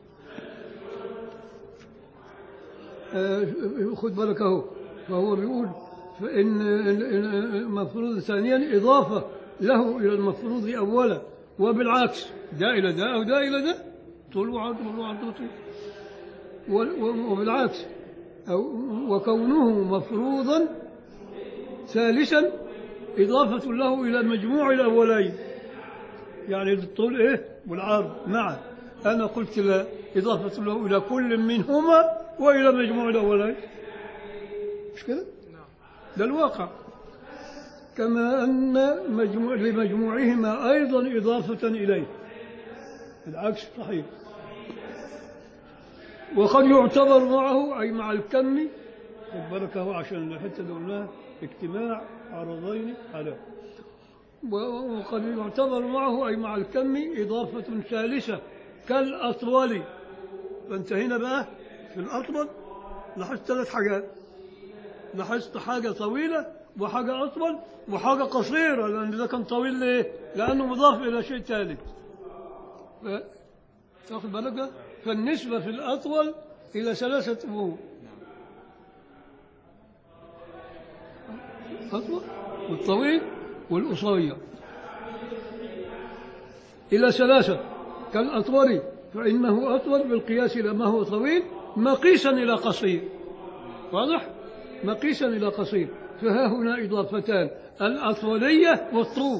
آه، خد بالك أهو فهو بيقول فإن المفروض ثانيا إضافة له إلى المفروض أولا وبالعكس ده إلى ده أو ده إلى ده طول وعرض طول وعرض طول و- و- وبالعكس أو وكونه مفروضا ثالثا إضافة له إلى مجموع الأولين يعني الطول إيه والعرض معا أنا قلت لا إضافة له إلى كل منهما وإلى مجموع الأولين مش كده؟ ده الواقع كما أن مجموع لمجموعهما أيضا إضافة إليه العكس صحيح وقد يعتبر معه أي مع الكم خد بالك اهو عشان الحتة اللي قلناها اجتماع عرضين على و- وقد يعتبر معه أي مع الكم إضافة ثالثة كالأطول فأنت هنا بقى في الأطول لاحظت ثلاث حاجات لاحظت حاجة طويلة وحاجة أطول وحاجة قصيرة لأن ده كان طويل ليه؟ لأنه مضاف إلى شيء ثالث ف- تاخد بالك ده؟ فالنسبة في الأطول إلى ثلاثة أمور الأطول والطويل والقصير إلى ثلاثة كالأطول فإنه أطول بالقياس إلى ما هو طويل مقيسا إلى قصير واضح؟ مقيسا إلى قصير فها هنا إضافتان الأطولية والطول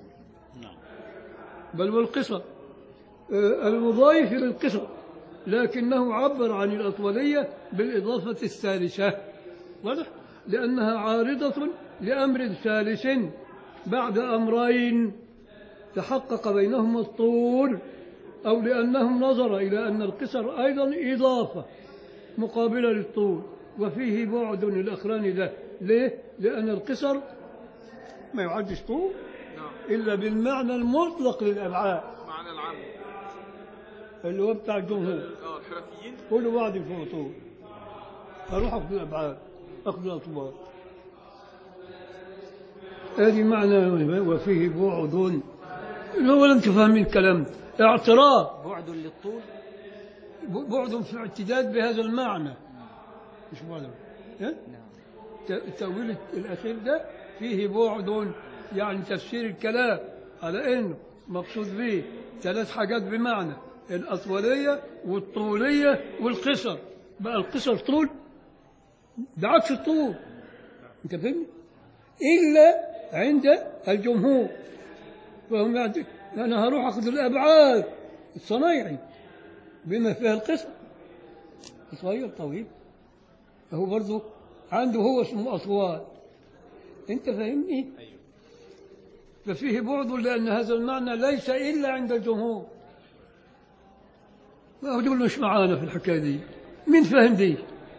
بل والقصر آه، المضايف للقصر لكنه عبر عن الأطولية بالإضافة الثالثة واضح؟ لأنها عارضة لأمر ثالث بعد أمرين تحقق بينهما الطول أو لأنه نظر إلى أن القصر أيضا إضافة مقابلة للطول وفيه بعد الأخران ده ليه؟ لأن القصر ما يعدش طول نعم إلا بالمعنى المطلق للأبعاد معنى العام اللي هو بتاع الجمهور اه الحنفيين كل واحد فوق طول أروح أخذ الأبعاد أخذ الأطوال هذه معنى وفيه بعد اللي هو أنت فاهمين الكلام اعتراض بعد للطول بعد في اعتداد بهذا المعنى مش بعد إيه؟ نعم ت- التأويل الأخير ده فيه بعد يعني تفسير الكلام على إنه مقصود به ثلاث حاجات بمعنى الأطولية والطولية والقصر بقى القصر طول ده عكس الطول أنت فهمني؟ إلا عند الجمهور فهم يعد- أنا هروح أخذ الأبعاد الصنايعي بما فيها القصر قصير طويل فهو برضه عنده هو اسمه أطوال أنت فاهمني؟ ففيه بعد لأن هذا المعنى ليس إلا عند الجمهور ما هو دول مش معانا في الحكاية دي مين فاهم دي؟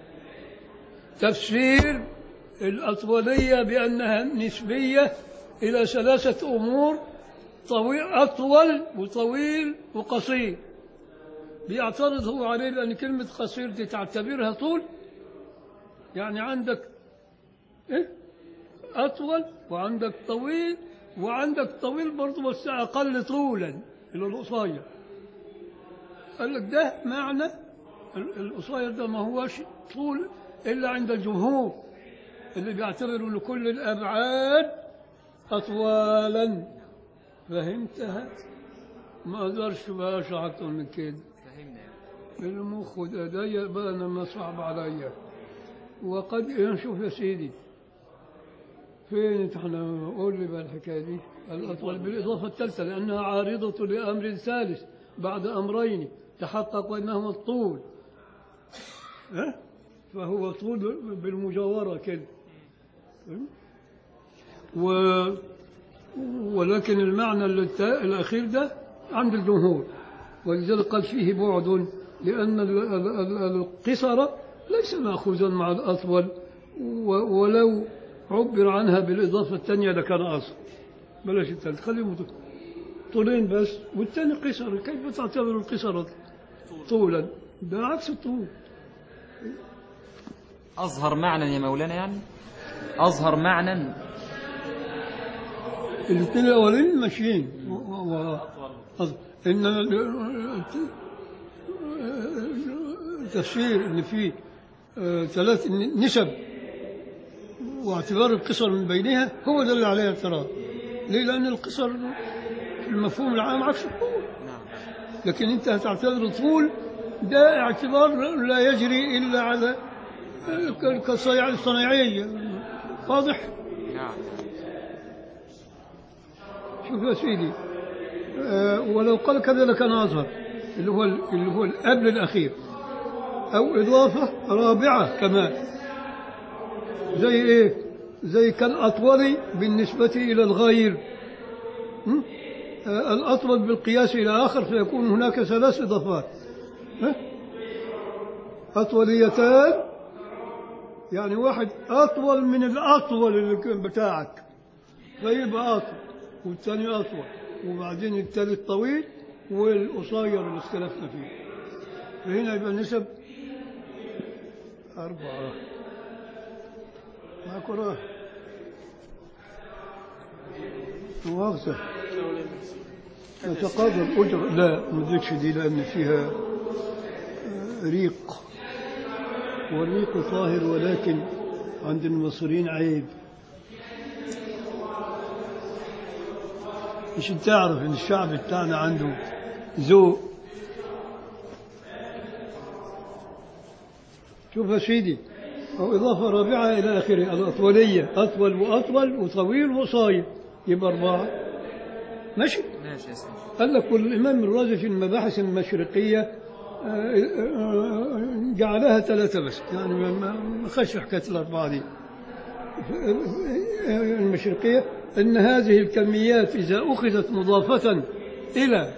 تفسير الأطولية بأنها نسبية إلى ثلاثة أمور طويل أطول وطويل وقصير بيعترض هو عليه لأن كلمة قصير دي تعتبرها طول يعني عندك إيه؟ أطول وعندك طويل وعندك طويل برضه بس أقل طولا اللي هو القصير قال لك ده معنى ال- القصير ده ما هوش طول إلا عند الجمهور اللي بيعتبروا لكل الأبعاد أطوالا فهمتها؟ ما أقدرش بقى أشرح أكتر من كده فهمنا يعني. المخ والأداية بقى أنا ما صعب عليا وقد نشوف يا سيدي فين احنا قول لي بقى الحكايه دي الاطول بالاضافه الثالثه لانها عارضه لامر ثالث بعد امرين تحقق انهما الطول ها فهو طول بالمجاوره كده فاهم؟ و ولكن المعنى الت- الأخير ده عند الجمهور ولذلك قال فيه بعد لأن ال- ال- ال- القصر ليس مأخوذا مع الأطول و- ولو عبر عنها بالإضافة الثانية لكان أصل بلاش الثالث خليهم طو- طولين بس والثاني قصر كيف تعتبر القصر طولا ده عكس الطول أظهر معنى يا مولانا يعني أظهر معنى الاثنين الاولين ماشيين و... و... و... ان ال- التفسير ان في آه، ثلاث نسب واعتبار القصر من بينها هو ده اللي عليه اعتراض ليه لان القصر في المفهوم العام عكس الطول نعم لكن انت هتعتبر الطول ده اعتبار لا يجري الا على آه، كالصناعيه الصناعيه واضح نعم شوف يا سيدي آه ولو قال كذا لكان أظهر اللي هو اللي هو قبل الأخير أو إضافة رابعة كمان زي إيه؟ زي كالأطول بالنسبة إلى الغير م? آه، الأطول بالقياس إلى آخر فيكون هناك ثلاث إضافات ها؟ أطوليتان يعني واحد أطول من الأطول اللي كان بتاعك فيبقى أطول والثاني أطول وبعدين الثالث طويل والقصير اللي اختلفنا فيه فهنا يبقى النسب أربعة ما كراه مؤاخذة نتقاضى الأجر لا ما ادركش دي لأن فيها آه، ريق والريق طاهر ولكن عند المصريين عيب مش تعرف ان الشعب بتاعنا عنده ذوق شوف يا سيدي أو إضافة رابعة إلى آخره الأطولية أطول وأطول وطويل وقصير يبقى أربعة ماشي ماشي يا سيدي قال لك والإمام الرازي في المباحث المشرقية آه، آه، جعلها ثلاثة بس يعني ما- ما ما خش حكاية الأربعة دي المشرقية أن هذه الكميات إذا أخذت مضافة إلى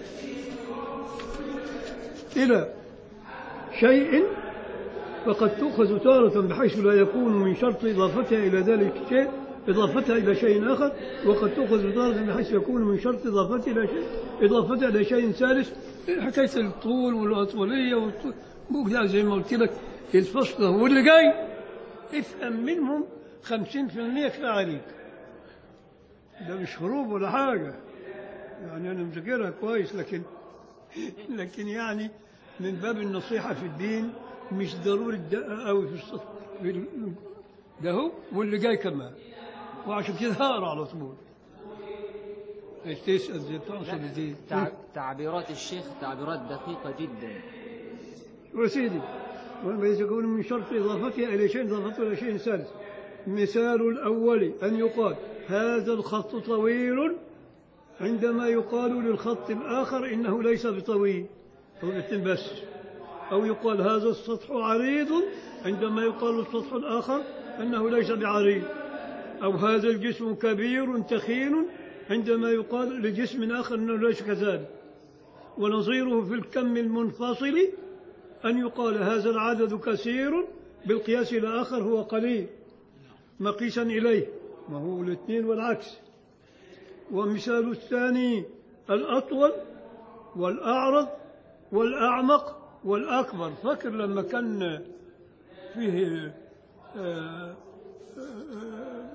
إلى شيء فقد تؤخذ تارة بحيث لا يكون من شرط إضافتها إلى ذلك الشيء إضافتها إلى شيء آخر وقد تؤخذ تارة بحيث يكون من شرط إضافتها إلى شيء إضافتها إلى شيء ثالث حكاية الطول والأطولية والطول بقى زي ما قلت لك الفصل هو اللي جاي افهم منهم خمسين في المية كفاية عليك ده مش هروب ولا حاجة يعني أنا مذاكرها كويس لكن لكن يعني من باب النصيحة في الدين مش ضروري الدقة قوي في الصف في ال- ده هو واللي جاي كمان وعشان كده هقرا على طول ايش تسأل زي تقصد دي تع... تعبيرات الشيخ تعبيرات دقيقة جدا يا سيدي ولما يكون من شرط إضافتها إلى شيء إضافته إلى شيء ثالث مثال الأول أن يقال هذا الخط طويل عندما يقال للخط الآخر إنه ليس بطويل هو الاثنين بس أو يقال هذا السطح عريض عندما يقال السطح الآخر أنه ليس بعريض أو هذا الجسم كبير تخين عندما يقال لجسم آخر أنه ليس كذلك ونظيره في الكم المنفصل أن يقال هذا العدد كثير بالقياس إلى آخر هو قليل مقيسا إليه ما هو الاثنين والعكس ومثال الثاني الأطول والأعرض والأعمق والأكبر فاكر لما كان فيه آه، آه،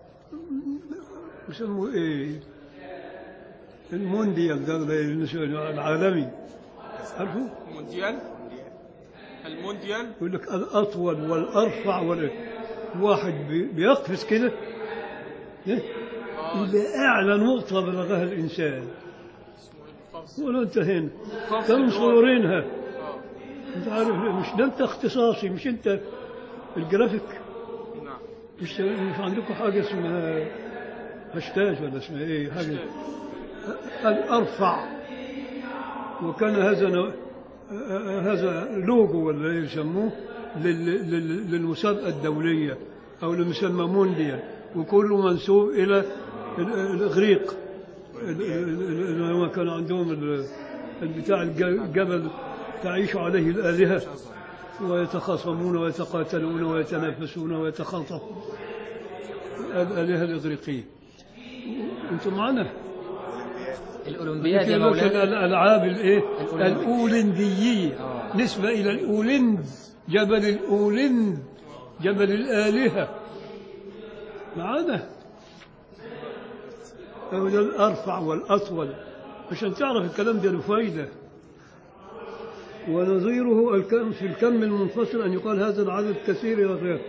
يسموه ايه المونديال ده ده العالمي عارفه مونديال المونديال يقول لك الأطول والأرفع وال واحد بي- بيقفز كده إيه؟ إلى أعلى نقطة بلغها الإنسان اسمه ايه القفز ولا انتهينا قفز كانوا اللي هو- مصورينها اه أنت عارف مش ده أنت اختصاصي مش أنت الجرافيك نعم مش مش عندكم حاجة اسمها هاشتاج ولا اسمها إيه حاجة الأرفع وكان هذا نوع- هذا لوجو ولا إيه يسموه لل- لل- للمسابقة الدولية أو لمسمى مونديال وكله منسوب إلى ال- الإغريق ال- ال- ال- لما كان عندهم ال- البتاع الج- الجبل تعيش عليه الآلهة ويتخاصمون ويتقاتلون ويتنافسون ويتخاطفون الآلهة الإغريقية أنتم معنا؟ الأولمبياد يا لكن مولانا الألعاب الإيه؟ الأولمبي. الأولندية آه. نسبة إلى الأولند جبل الأولند جبل الآلهة معانا هو ده الأرفع والأطول عشان تعرف الكلام ده له فايدة ونظيره الكم في الكم المنفصل أن يقال هذا العدد كثير إلى غيره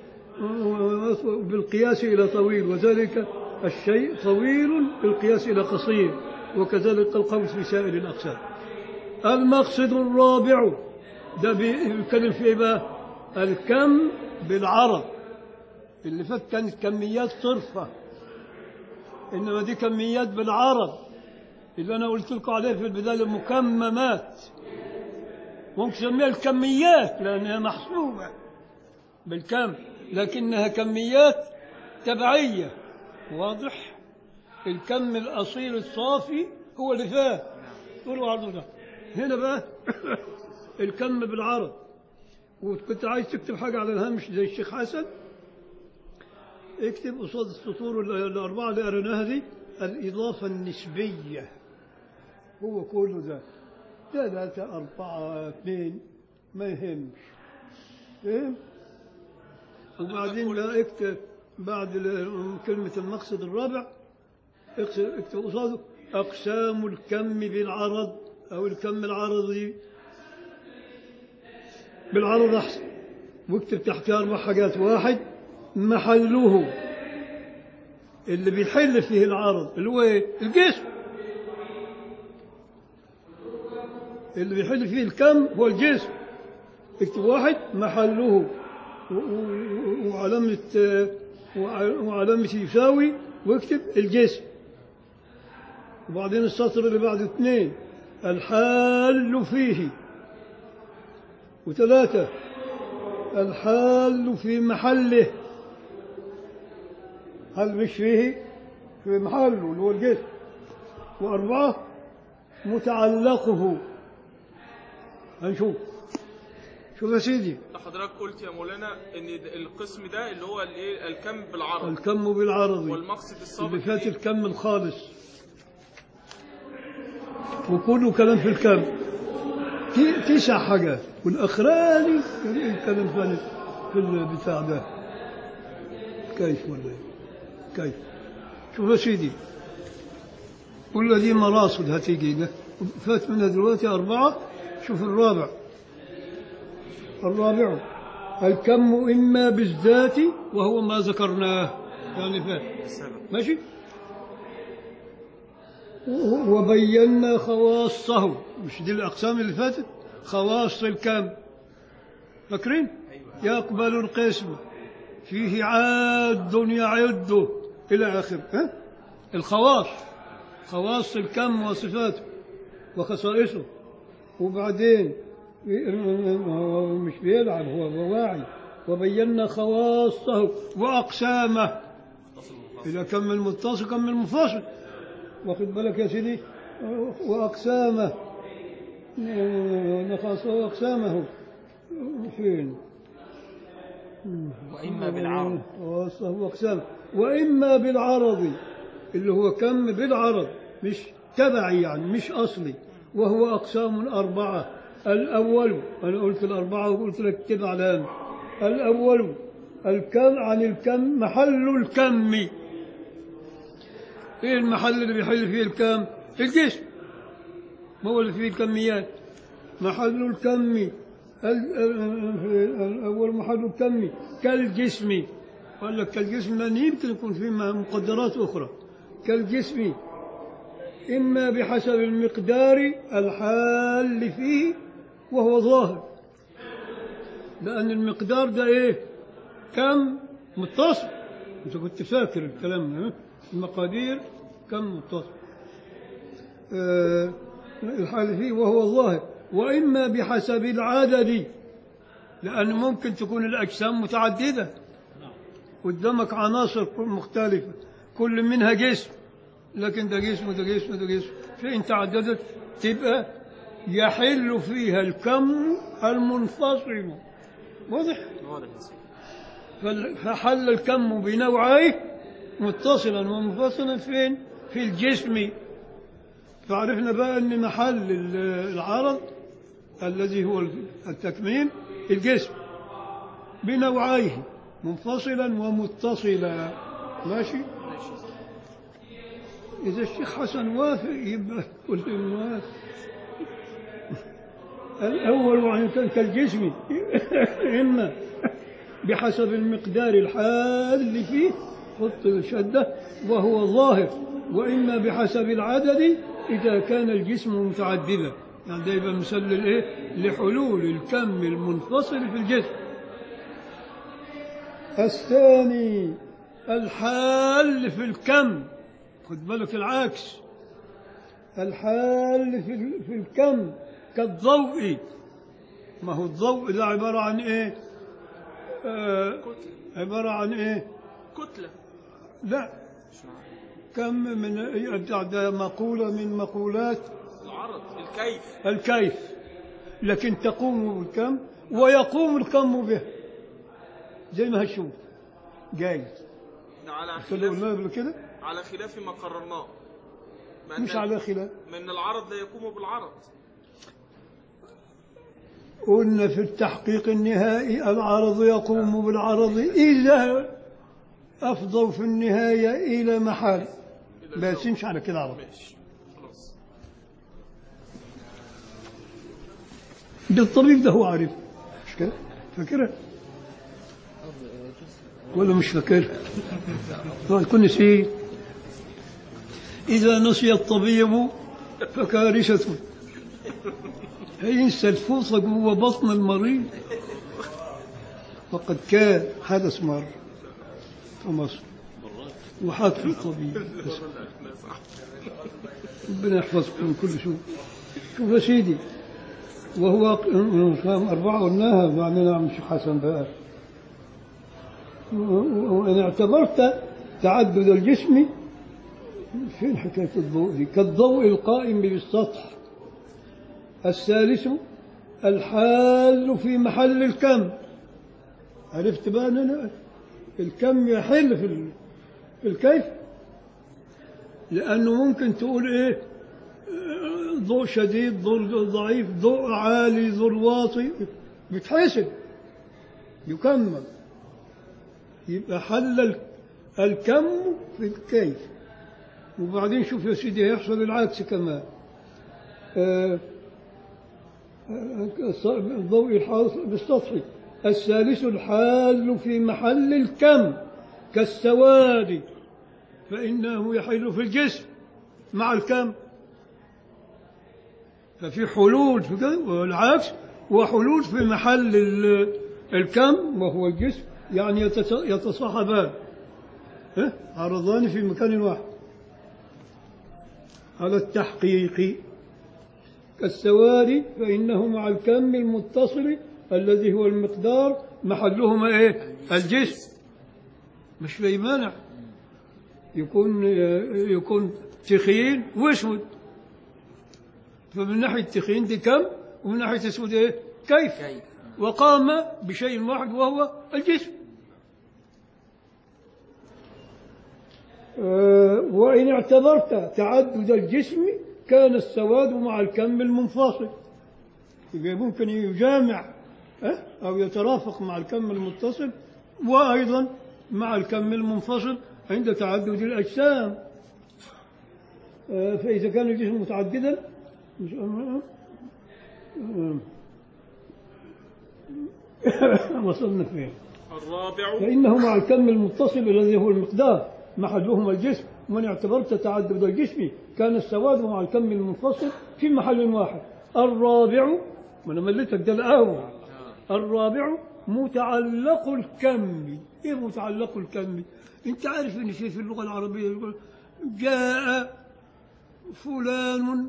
بالقياس إلى طويل وذلك الشيء طويل بالقياس إلى قصير وكذلك القول في سائر الأقسام المقصد الرابع ده بيتكلم في إيه بقى الكم بالعرض اللي فات كانت كميات صرفة إنما دي كميات بالعرض اللي أنا قلت لكم عليه في البداية مكممات ممكن تسميها الكميات لأنها محسوبة بالكم لكنها كميات تبعية واضح الكم الأصيل الصافي هو اللي فات طول وعرضه ده هنا بقى الكم بالعرض وكنت عايز تكتب حاجة على الهامش زي الشيخ حسن اكتب قصاد السطور ال- الأربعة اللي قريناها دي الإضافة النسبية هو كله ده ثلاثة أربعة اثنين ما يهمش فهم؟ وبعدين لا اكتب بعد ال- كلمة المقصد الرابع اكتب اكتب قصاده أقسام الكم بالعرض أو الكم العرضي بالعرض أحسن واكتب تحتها أربع حاجات واحد محله اللي بيحل فيه العرض اللي هو إيه؟ الجسم اللي بيحل فيه الكم هو الجسم اكتب واحد محله و- و- وعلامة آه، وع- وعلامة يساوي واكتب الجسم وبعدين السطر اللي بعد اثنين الحال فيه وثلاثة الحال في محله هل مش فيه في محله اللي هو الجسم وأربعة متعلقه هنشوف شوف يا سيدي حضرتك قلت يا مولانا ان د- القسم ده اللي هو الايه الكم بالعرض الكم بالعرضي والمقصد السابق اللي فات إيه؟ الكم الخالص وكله كلام في الكم ت- تسع حاجات والاخراني الكلام في في البتاع ده كيف ولا إيه؟ كيف شوف يا سيدي كل دي مراصد هتيجي ده فات منها دلوقتي أربعة شوف الرابع الرابع الكم إما بالذات وهو ما ذكرناه يعني فات ماشي و- وبينا خواصه مش دي الأقسام اللي فاتت خواص الكم فاكرين يقبل القسم فيه عاد يعد إلى آخر ها؟ الخواص خواص الكم وصفاته وخصائصه وبعدين هو مش بيلعب هو هو واعي وبينا خواصه وأقسامه إذا كم المتصل كم المنفصل واخد بالك يا سيدي وأقسامه نخاصه وأقسامه فين وإما بالعرض خاصه وأقسامه وإما بالعرض اللي هو كم بالعرض مش تبعي يعني مش أصلي وهو أقسام أربعة الأول أنا قلت الأربعة وقلت لك كده على الأول الكم عن الكم محل الكم ايه المحل اللي بيحل فيه الكم الجسم ما هو اللي فيه الكميات محل الكم ال- ال- الأول محل الكم كالجسم قال لك كالجسم لأن يمكن يكون فيه مقدرات أخرى كالجسم إما بحسب المقدار الحال فيه وهو ظاهر لأن المقدار ده إيه كم متصل أنت كنت فاكر الكلام ده ها؟ المقادير كم متصل آه الحال فيه وهو ظاهر وإما بحسب العدد لأن ممكن تكون الأجسام متعددة قدامك عناصر مختلفة كل منها جسم لكن ده جسم وده جسم وده جسم فإن تعددت تبقى يحل فيها الكم المنفصل واضح واضح يا سيدي فال- فحل الكم بنوعيه متصلا ومنفصلا فين في الجسم فعرفنا بقى ان محل ال- العرض الذي هو التكميم الجسم بنوعيه منفصلا ومتصلا ماشي إذا الشيخ حسن وافق يبقى كل موافق الأول وعن كان كالجسم إما بحسب المقدار الحال اللي فيه حط الشدة وهو ظاهر وإما بحسب العدد إذا كان الجسم متعددا يعني ده يبقى مثل لإيه؟ لحلول الكم المنفصل في الجسم الثاني الحال في الكم خد بالك العكس الحال في ال- في الكم كالضوء ما هو الضوء ده عبارة عن إيه آه عبارة عن إيه كتلة لا كم من ده- ده مقولة من مقولات العرض الكيف الكيف لكن تقوم بالكم ويقوم الكم به زي ما هتشوف جايز ده على كده خلاف قلنا قبل كده على خلاف ما قررناه ما مش أن- على خلاف ما ان العرض لا يقوم بالعرض قلنا في التحقيق النهائي العرض يقوم بالعرض إذا أفضوا في النهاية إلى محل بس مش على كده عرض ماشي خلاص ده الطبيب ده هو عارف مش كده فاكرها ولا مش فاكرها طبعا كل شيء إذا نسي الطبيب فكارثة هينسى الفوصة جوه بطن المريض وقد كان حدث مرة في مصر وحاط في الطبيب ربنا يحفظكم من كل سوء شوف يا سيدي وهو فهم أربعة قلناها معناها مش حسن بقى وإن اعتبرت تعدد الجسم فين حكاية الضوء دي كالضوء القائم بالسطح الثالث الحال في محل الكم عرفت بقى أن أنا الكم يحل في ال- في الكيف لأنه ممكن تقول إيه ضوء شديد ضوء ضعيف ضوء عالي ضوء واطي بيتحسب يكمل يبقى حل ال- الكم في الكيف وبعدين شوف يا سيدي هيحصل العكس كمان آه، آه، الضوء الحاصل بالسطح الثالث الحال في محل الكم كالسواد فإنه يحل في الجسم مع الكم ففي حلول في كده والعكس وحلول في محل ال- الكم وهو الجسم يعني يتس- يتصاحبان ها؟ عرضان في مكان واحد على التحقيق كالسواري فإنه مع الكم المتصل الذي هو المقدار محلهما إيه الجسم مش في مانع يكون يكون تخين واسود فمن ناحية تخين دي كم ومن ناحية اسود ايه كيف كيف وقام بشيء واحد وهو الجسم آه، وإن اعتبرت تعدد الجسم كان السواد مع الكم المنفصل يبقى ممكن يجامع أه؟ أو يترافق مع الكم المتصل وأيضا مع الكم المنفصل عند تعدد الأجسام آه، فإذا كان الجسم متعددا مش- آه، وصلنا فين الرابع فإنه مع الكم المتصل الذي هو المقدار محلهما الجسم ومن اعتبرت تعدد الجسم كان السواد مع الكم المنفصل في محل واحد الرابع ما انا مليتك ده الاول الرابع متعلق الكم ايه متعلق الكم انت عارف ان في في اللغه العربيه يقول جاء فلان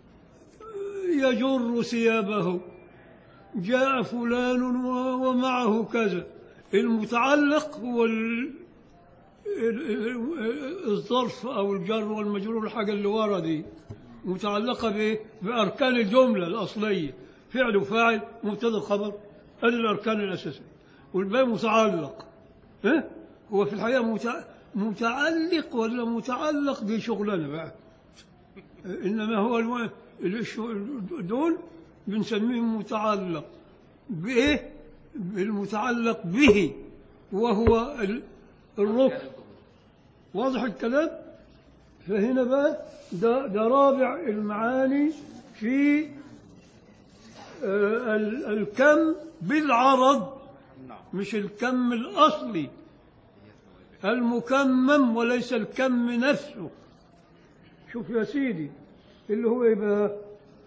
يجر ثيابه جاء فلان و- ومعه كذا المتعلق هو ال- ال- ال- الظرف او الجر والمجرور الحاجه اللي ورا دي متعلقه بايه؟ باركان الجمله الاصليه فعل وفاعل مبتدا خبر هذه الاركان الاساسيه والباقي متعلق ها؟ هو في الحقيقه متع- متعلق ولا متعلق دي شغلانه بقى انما هو الم... الش- دول بنسميهم متعلق بايه بالمتعلق به وهو ال- الركن واضح الكلام فهنا بقى ده, ده رابع المعاني في آه، ال- الكم بالعرض مش الكم الأصلي المكمم وليس الكم نفسه شوف يا سيدي اللي هو ايه بقى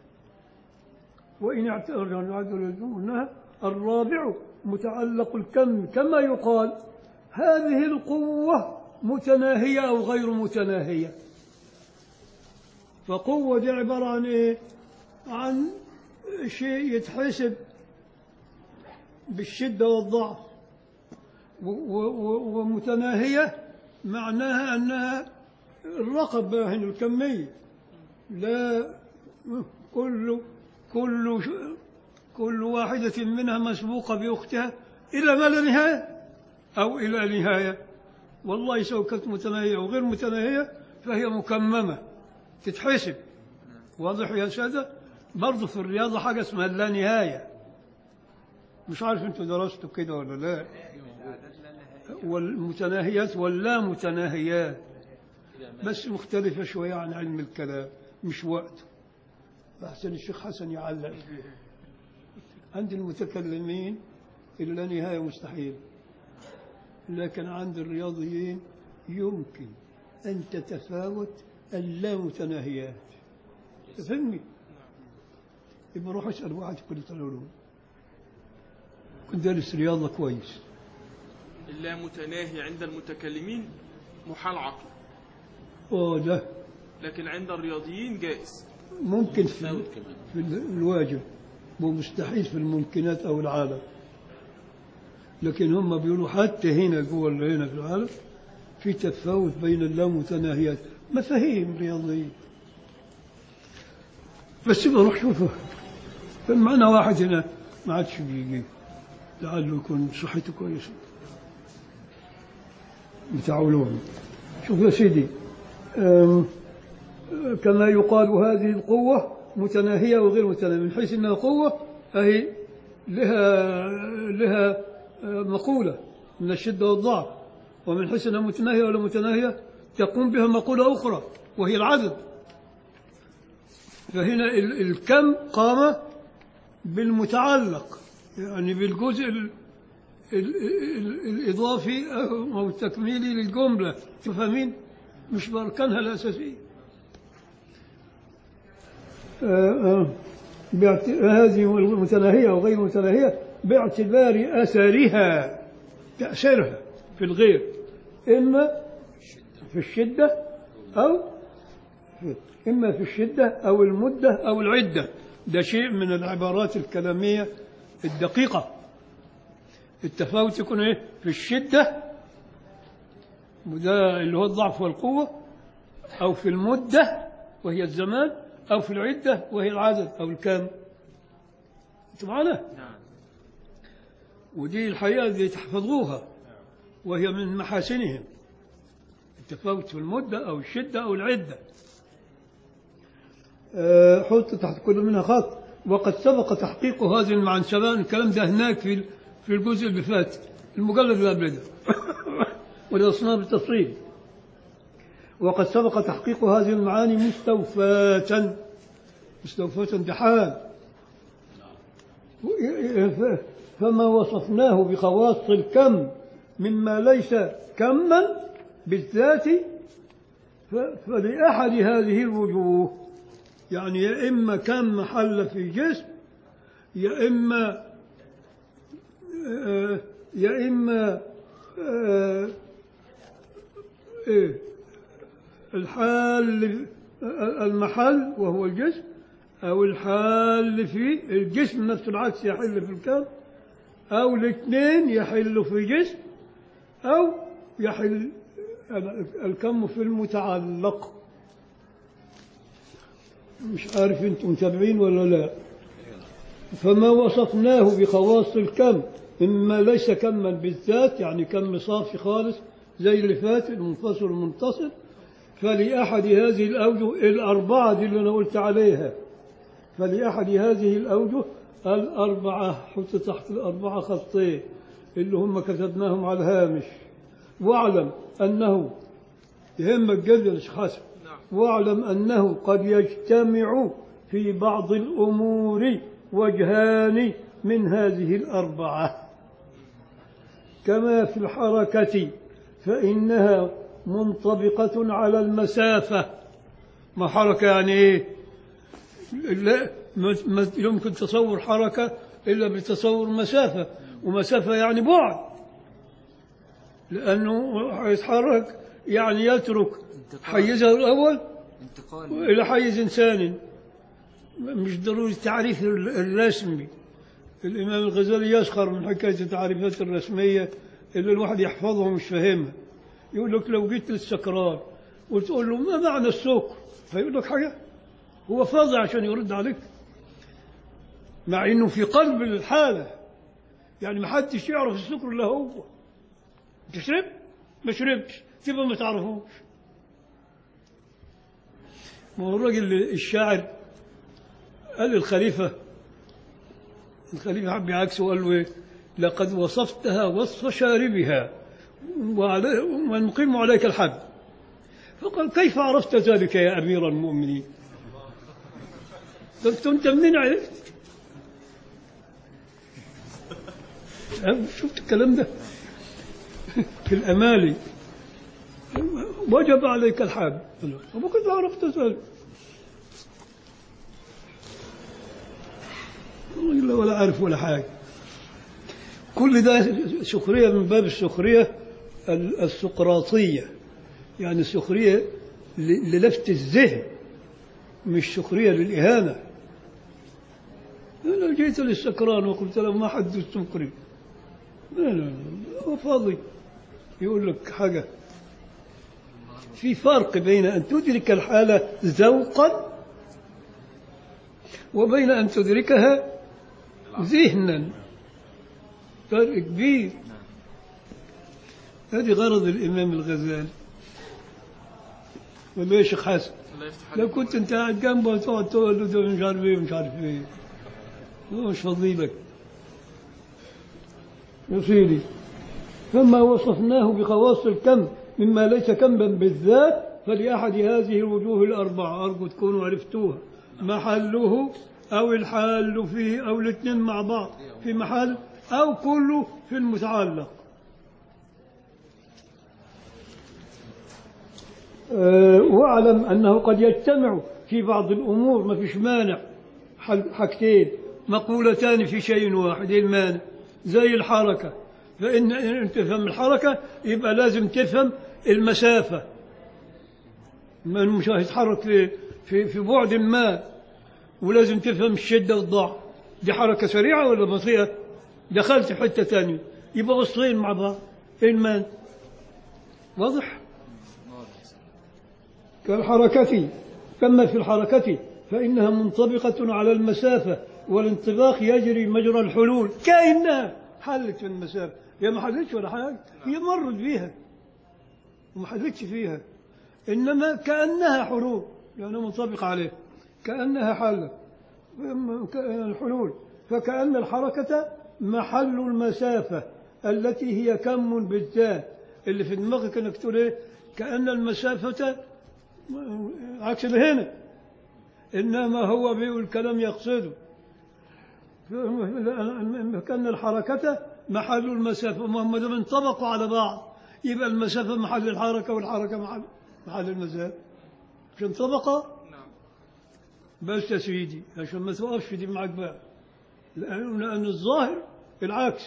وإن اعتبر قلناها الرابع متعلق الكم كما يقال هذه القوة متناهية أو غير متناهية فقوة دي عبارة عن إيه؟ عن شيء يتحسب بالشدة والضعف و- و- و- ومتناهية معناها أنها الرقب باهن الكمية لا كل كل كل واحدة منها مسبوقة بأختها إلى ما لا نهاية أو إلى نهاية والله سواء كانت متناهية وغير متناهية فهي مكممة تتحسب واضح يا سادة برضه في الرياضة حاجة اسمها اللا نهاية مش عارف انتوا درستوا كده ولا لا والمتناهيات واللا متناهيات بس مختلفة شوية عن علم الكلام مش وقته أحسن الشيخ حسن يعلق عند المتكلمين إلا نهاية مستحيل لكن عند الرياضيين يمكن أن تتفاوت اللامتناهيات تفهمني يبقى روح اسأل واحد في كلية العلوم كنت دارس رياضة كويس اللامتناهي عند المتكلمين محال عقل اه ده لكن عند الرياضيين جائز ممكن في, في الواجب ومستحيل في الممكنات أو العالم لكن هم بيقولوا حتى هنا جوه اللي هنا في العالم في تفاوت بين اللامتناهيات مفاهيم رياضية بس يبقى روح شوفه معنا واحد هنا ما عادش بيجي لعله يكون صحته كويسة بتاع علوم شوف يا سيدي أم كما يقال هذه القوة متناهية وغير متناهية من حيث أنها قوة أهي لها لها مقولة من الشدة والضعف ومن حيث أنها متناهية ولا متناهية تقوم بها مقولة أخرى وهي العدد فهنا ال- الكم قام بالمتعلق يعني بالجزء ال ال ال الإضافي أو التكميلي للجملة تفهمين مش بأركانها الأساسية آه، آه، باعت- هذه المتناهية وغير المتناهية باعتبار أثرها تأثيرها في الغير إما في الشدة أو في إما في الشدة أو المدة أو العدة ده شيء من العبارات الكلامية الدقيقة التفاوت يكون إيه في الشدة وده اللي هو الضعف والقوة أو في المدة وهي الزمان أو في العدة وهي العدد أو الكم أنتم معنا؟ نعم ودي الحقيقة دي تحفظوها وهي من محاسنهم التفاوت في المدة أو الشدة أو العدة آه، حط تحت كل منها خط وقد سبق تحقيق هذه المعاني سواء الكلام ده هناك في في الجزء اللي فات المجلد اللي قبل ده والأصناف بالتفصيل وقد سبق تحقيق هذه المعاني مستوفاة مستوفاة بحال فما وصفناه بخواص الكم مما ليس كما بالذات ف- فلأحد هذه الوجوه يعني يا إما كم محل في جسم يا إما آه، يا إما آه، إيه الحال المحل وهو الجسم أو الحال في الجسم نفس العكس يحل في الكم أو الاثنين يحل في جسم أو يحل الكم في المتعلق مش عارف انتم متابعين ولا لا فما وصفناه بخواص الكم مما ليس كما بالذات يعني كم صافي خالص زي اللي فات المنفصل المنتصل فلأحد هذه الأوجه الأربعة دي اللي أنا قلت عليها فلأحد هذه الأوجه الأربعة حط تحت الأربعة خطين اللي هم كتبناهم على الهامش واعلم أنه يهمك جدا يا شيخ حسن نعم واعلم أنه قد يجتمع في بعض الأمور وجهان من هذه الأربعة كما في الحركة فإنها منطبقة على المسافة ما حركة يعني إيه لا ما ما يمكن تصور حركة إلا بتصور مسافة ومسافة يعني بعد لأنه يتحرك يعني يترك حيزه الأول انتقال إلى حيز ثاني مش ضروري التعريف ال- الرسمي الإمام الغزالي يسخر من حكاية التعريفات الرسمية اللي الواحد يحفظها ومش فاهمها يقول لك لو جيت للسكران وتقول له ما معنى السكر فيقول لك حاجة هو فاضي عشان يرد عليك مع انه في قلب الحالة يعني ما حدش يعرف السكر الا هو تشرب ما شربتش تبقى ما تعرفوش ما هو الراجل الشاعر قال للخليفة الخليفة حب يعكسه وقال له ايه لقد وصفتها وصف شاربها وعلي- ونقيم عليك الحد فقال كيف عرفت ذلك يا أمير المؤمنين قلت أنت منين عرفت شفت الكلام ده في الأمالي وجب عليك الحد طب كيف عرفت ذلك والله ولا عارف ولا حاجة كل ده سخرية من باب السخرية ال- السقراطية يعني السخرية ل- للفت الذهن مش سخرية للإهانة أنا جيت للسكران وقلت له ما حد سكري لا لا لا هو فاضي يقول لك حاجة في فرق بين أن تدرك الحالة ذوقا وبين أن تدركها ذهنا فرق كبير هذه غرض الإمام الغزالي ولا يا شيخ حسن الله يفتح لو عليك كنت انت قاعد جنبه تقعد تقول له ده مش عارف ايه مش عارف ايه هو مش فضيلك يا سيدي فما وصفناه بخواص الكم مما ليس كما بالذات فلأحد هذه الوجوه الأربعة أرجو تكونوا عرفتوها محله أو الحال فيه أو الاثنين مع بعض في محل أو كله في المتعلق آه، واعلم أنه قد يجتمع في بعض الأمور ما فيش مانع حل- حاجتين مقولتان في شيء واحد إيه المانع زي الحركة فإن إن تفهم الحركة يبقى لازم تفهم المسافة ما إنه مش هيتحرك في في في بعد ما ولازم تفهم الشدة والضعف دي حركة سريعة ولا بطيئة دخلت في حتة ثانية يبقى وصلين مع بعض إيه المانع واضح؟ كالحركة كما في الحركة فإنها منطبقة على المسافة والانطباق يجري مجرى الحلول كأنها حلت في المسافة هي ما حلتش ولا حاجة هي مرت بيها وما حلتش فيها إنما كأنها حلول يعني منطبقة عليه كأنها حلت ك- الحلول فكأن الحركة محل المسافة التي هي كم بالذات اللي في دماغك انك تقول ايه كأن المسافة عكس اللي هنا إنما هو بيقول كلام يقصده كأن الحركة محل المسافة ما دام انطبقوا على بعض يبقى المسافة محل الحركة والحركة محل محل المسافة مش انطبقا نعم بس يا سيدي عشان ما توقفش في دي معاك بقى لأن لأن الظاهر العكس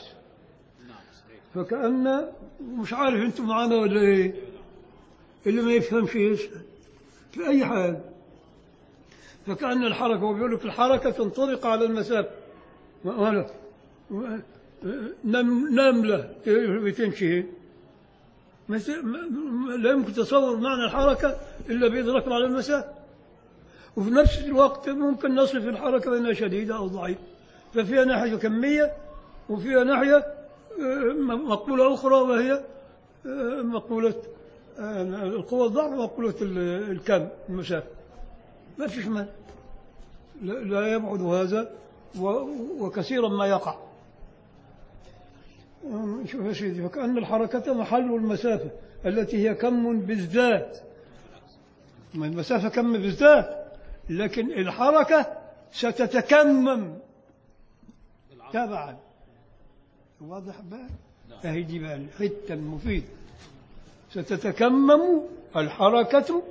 فكأن مش عارف انتم معانا ولا ايه اللي ما يفهمش يسأل في أي حال فكأن الحركة هو بيقول لك الحركة تنطبق على المسافة وأنا نم نملة بتمشي ما ت- ما- ما- لا يمكن تصور معنى الحركة إلا بإدراك على المسافة وفي نفس الوقت ممكن نصف الحركة بأنها شديدة أو ضعيفة ففيها ناحية كمية وفيها ناحية آه، مقولة أخرى وهي آه، مقولة آه، القوة الضعف ومقولة ال- الكم المسافة ما فيش مانع لا لا يبعد هذا و- وكثيرا ما يقع أم، شوف يا سيدي فكأن الحركة محل المسافة التي هي كم بالذات ما المسافة كم بالذات لكن الحركة ستتكمم تبعا واضح بقى اهي دي بقى الحتة المفيدة ستتكمم الحركة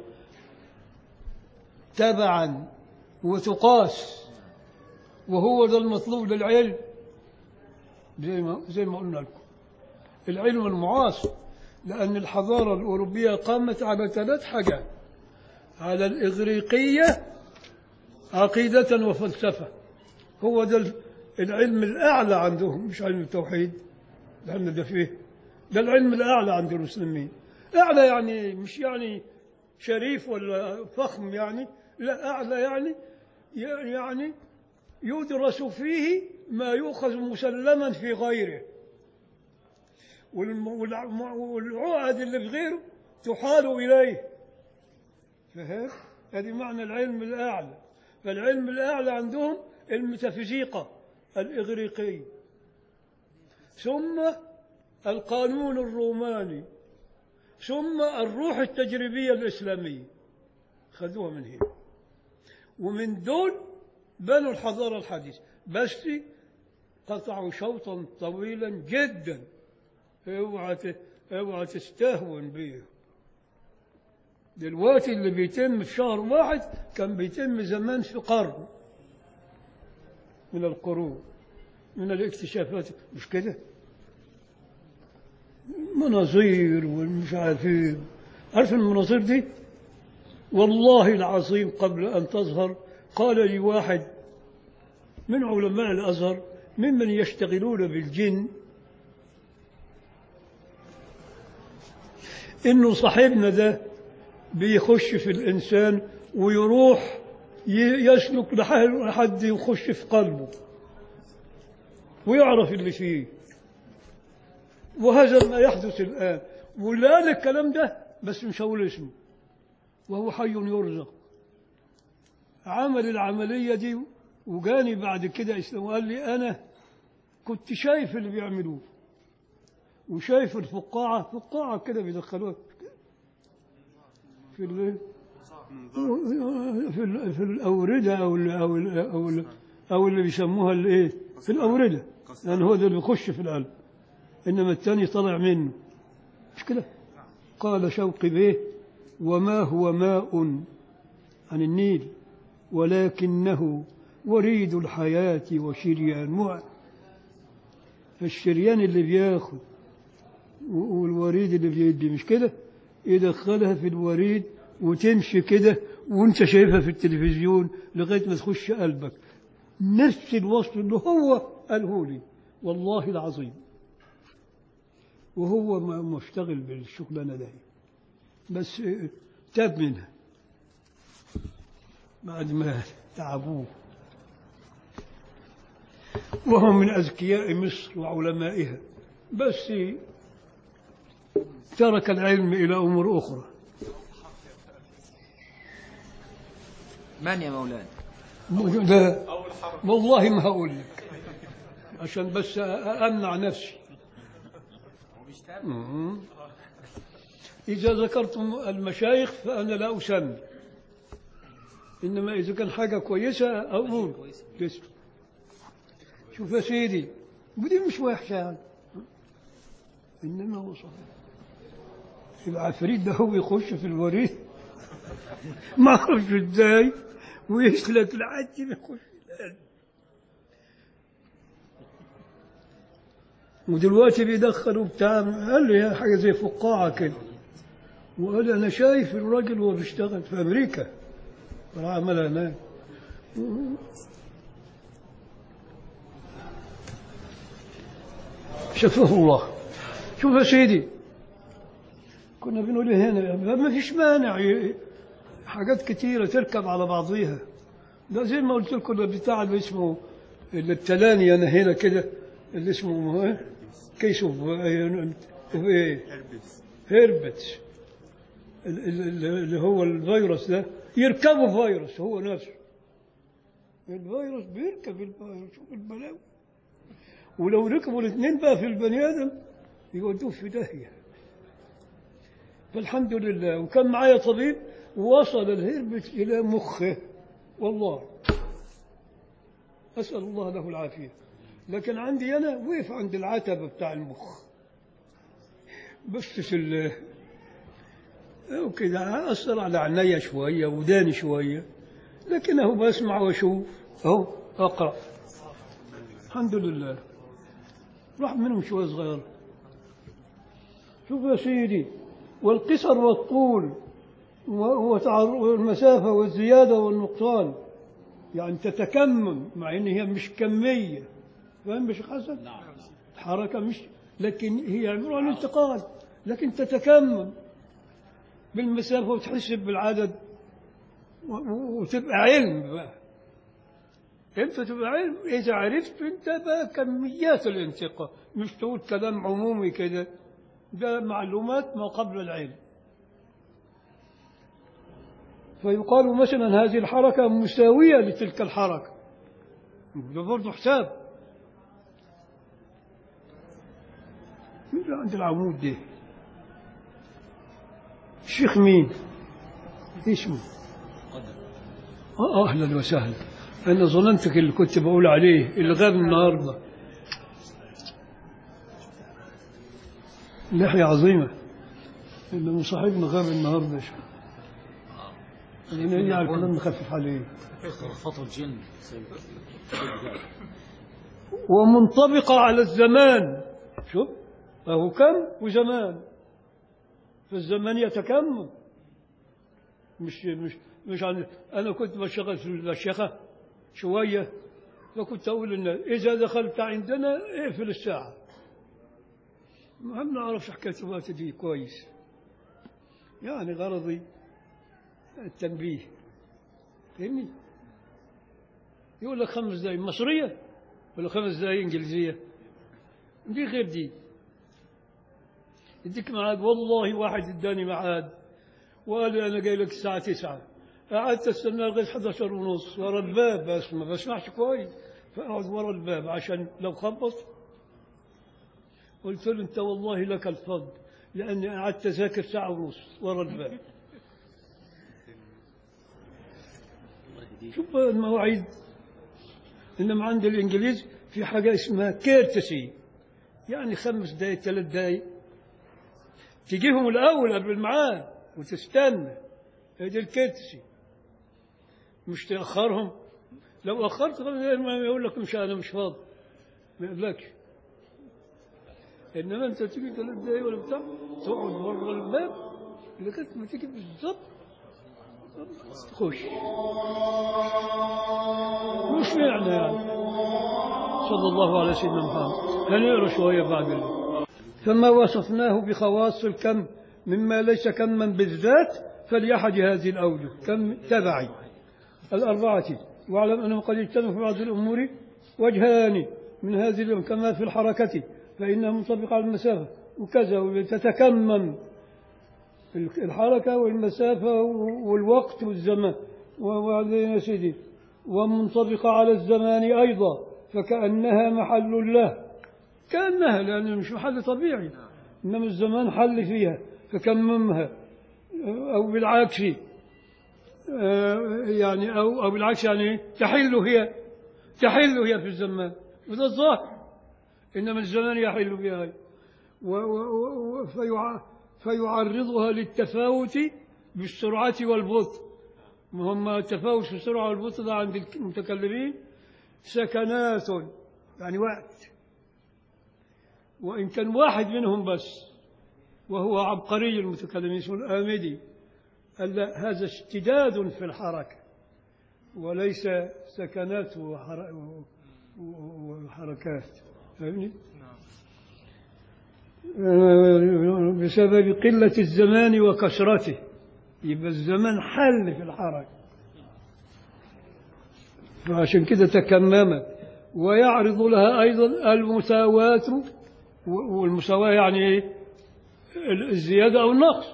تبعا وتقاس وهو ده المطلوب للعلم زي ما زي ما قلنا لكم العلم المعاصر لأن الحضارة الأوروبية قامت على ثلاث حاجات على الإغريقية عقيدة وفلسفة هو ده العلم الأعلى عندهم مش علم التوحيد لأن ده فيه ده العلم الأعلى عند المسلمين أعلى يعني مش يعني شريف ولا فخم يعني لا أعلى يعني يعني يدرس فيه ما يؤخذ مسلما في غيره والم- والع- والعقد اللي في غيره تحال إليه فهم؟ هذه معنى العلم الأعلى فالعلم الأعلى عندهم الميتافيزيقا الإغريقي ثم القانون الروماني ثم الروح التجريبية الإسلامية خذوها من هنا ومن دول بنوا الحضارة الحديثة بس قطعوا شوطا طويلا جدا اوعى ت- اوعى تستهون بيه دلوقتي اللي بيتم في شهر واحد كان بيتم زمان في قرن من القرون من الاكتشافات مش كده مناظير والمش عارفين عارف المناظير دي والله العظيم قبل أن تظهر قال لي واحد من علماء الأزهر ممن يشتغلون بالجن إنه صاحبنا ده بيخش في الإنسان ويروح ي- يسلك لح- لحد يخش في قلبه ويعرف اللي فيه وهذا ما يحدث الآن ولا الكلام ده بس مش هقول اسمه وهو حي يرزق عمل العملية دي وجاني بعد كده اسلام وقال لي أنا كنت شايف اللي بيعملوه وشايف الفقاعة فقاعة كده بيدخلوها في ال في ال في الأوردة أو ال أو ال أو ال أو اللي بيسموها الإيه في الأوردة لأن هو ده اللي بيخش في القلب إنما الثاني طلع منه مش كده قال شوقي بيه وما هو ماء عن النيل ولكنه وريد الحياة وشريان مع فالشريان اللي بياخد والوريد اللي بيدي مش كده يدخلها في الوريد وتمشي كده وانت شايفها في التلفزيون لغايه ما تخش قلبك نفس الوصف اللي هو قاله لي والله العظيم وهو م- مشتغل بالشغلانه دي بس اه، تاب منها بعد ما تعبوه وهو من أذكياء مصر وعلمائها بس ترك العلم إلى أمور أخرى من يا مولانا لا والله ما هقول لك عشان بس أمنع نفسي مم. إذا ذكرتم المشايخ فأنا لا أسمي إنما إذا كان حاجة كويسة أقول تسمع شوف يا سيدي ودي مش وحشة يعني إنما هو صحيح العفريت ده هو يخش في الوريد ما اعرفش ازاي ويسلك لحد ما يخش القلب ودلوقتي بيدخلوا بتاع قال لي حاجه زي فقاعه كده وقال انا شايف الراجل وهو بيشتغل في امريكا راح عملها هناك شفاه الله شوف يا سيدي كنا بنقول إيه هنا ما فيش مانع ي- حاجات كتيرة تركب على بعضيها ده زي ما قلت لكم ده بتاع اللي اسمه اللي ابتلاني انا هنا كده اللي اسمه إيه؟ كيس اوف اوف ايه هيربتس ال- ال- ال- اللي هو الفيروس ده يركبه فيروس هو نفسه الفيروس بيركب الفيروس شوف البلاوي ولو ركبوا الاثنين بقى في البني ادم يودوه في داهيه فالحمد لله وكان معايا طبيب وصل الهربت إلى مخه والله أسأل الله له العافية لكن عندي أنا وقف عند العتبة بتاع المخ بس في ال وكده أثر على عينيا شوية وداني شوية لكن أهو بسمع وأشوف أهو أقرأ الحمد لله راح منهم شوية صغيرة شوف يا سيدي والقصر والطول و- وتعر- والمسافة والزيادة والنقصان يعني تتكمم مع إن هي مش كمية فاهم يا شيخ حسن؟ نعم حركة مش لكن هي عبارة عن انتقال لكن تتكمل بالمسافة وتحسب بالعدد و- و- وتبقى علم بقى امتى تبقى علم اذا عرفت انت بقى كميات الانتقال مش تقول كلام عمومي كده ده معلومات ما قبل العلم فيقال مثلا هذه الحركة مساوية لتلك الحركة ده برضه حساب مين اللي عند العمود ده الشيخ مين اسمه آه أهلا وسهلا أنا ظننتك اللي كنت بقول عليه اللي غاب النهاردة لحية عظيمة إنه مصاحبنا غاب النهاردة يا شيخ يعني على الكلام نخفف عليه خطوة جن ومنطبقة على الزمان شوف فهو كم وزمان فالزمان يتكمل مش مش مش عن انا كنت بشتغل في المشيخه شويه فكنت اقول ان اذا دخلت عندنا اقفل الساعه ما نعرفش حكايه الوقت دي كويس يعني غرضي التنبيه فهمني يقول لك خمس دقايق مصريه ولا خمس دقايق انجليزيه دي غير دي يديك ميعاد والله واحد اداني ميعاد وقال لي انا جاي لك الساعه 9 قعدت استنى لغايه 11 ونص ورا الباب بس ما بسمعش كويس فاقعد ورا الباب عشان لو خبط قلت له انت والله لك الفضل لاني قعدت اذاكر ساعه ونص ورا الباب شوف بقى المواعيد انما عند الانجليز في حاجه اسمها كيرتسي يعني خمس دقايق ثلاث دقايق تجيهم الاول قبل الميعاد وتستنى هذه الكيرتسي مش تاخرهم لو اخرت خمس دقايق ما يقول لك مش انا مش فاضي ما يقولكش انما انت تيجي ثلاث دقايق ولا بتاع تقعد بره الباب لغايه ما تيجي بالظبط تخش مش معنى يعني صلى الله على سيدنا محمد هنقرا شويه بعد الله فما وصفناه بخواص الكم مما ليس كما بالذات فليحد هذه الأوجه كم تبعي الأربعة واعلم أنه قد اجتمع في بعض الأمور وجهان من هذه الأمور كما في الحركة فإنها منطبقة على المسافة وكذا وتتكمم الحركة والمسافة والوقت والزمان وبعدين يا سيدي ومنطبقة على الزمان أيضا فكأنها محل له كأنها لأنه مش محل طبيعي إنما الزمان حل فيها فكممها أو بالعكس يعني أو أو بالعكس يعني تحل هي تحل هي في الزمان وده الظاهر إنما الزمان يحل بها و و فيع فيعرضها للتفاوت بالسرعة والبطء هم التفاوت في السرعة والبطء ده عند المتكلمين سكنات يعني وقت وإن كان واحد منهم بس وهو عبقري المتكلمين اسمه الآمدي قال لا هذا اشتداد في الحركة وليس سكنات وحركات فاهمني؟ بسبب قلة الزمان وكثرته يبقى الزمان حل في الحركة فعشان كده تكممت ويعرض لها أيضا المساواة والمساواة يعني إيه؟ الزيادة أو النقص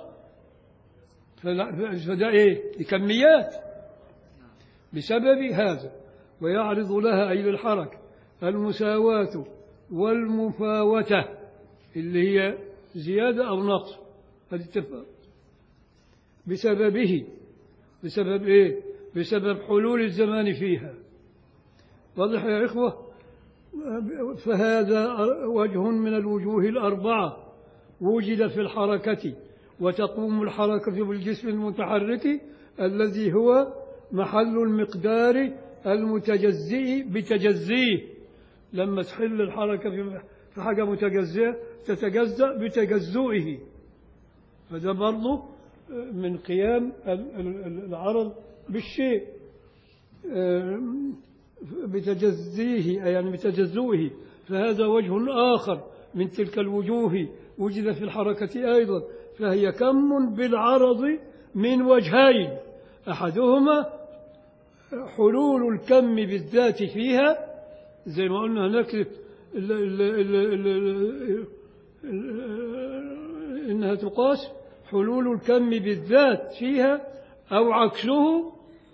فده إيه كميات بسبب هذا ويعرض لها أي الحركة المساواة والمفاوتة اللي هي زيادة أو نقص الاتفاق بسببه بسبب إيه بسبب حلول الزمان فيها واضح يا إخوة فهذا وجه من الوجوه الأربعة وجد في الحركة وتقوم الحركة بالجسم المتحرك الذي هو محل المقدار المتجزئ بتجزيه لما تحل الحركة في حاجة متجزئة تتجزأ بتجزئه فده برضه من قيام العرض بالشيء بتجزيه أي يعني بتجزؤه فهذا وجه آخر من تلك الوجوه وجد في الحركة أيضا فهي كم بالعرض من وجهين أحدهما حلول الكم بالذات فيها زي ما قلنا هناك ال- ال- ال- ال- ال- ال- إنها تقاس حلول الكم بالذات فيها أو عكسه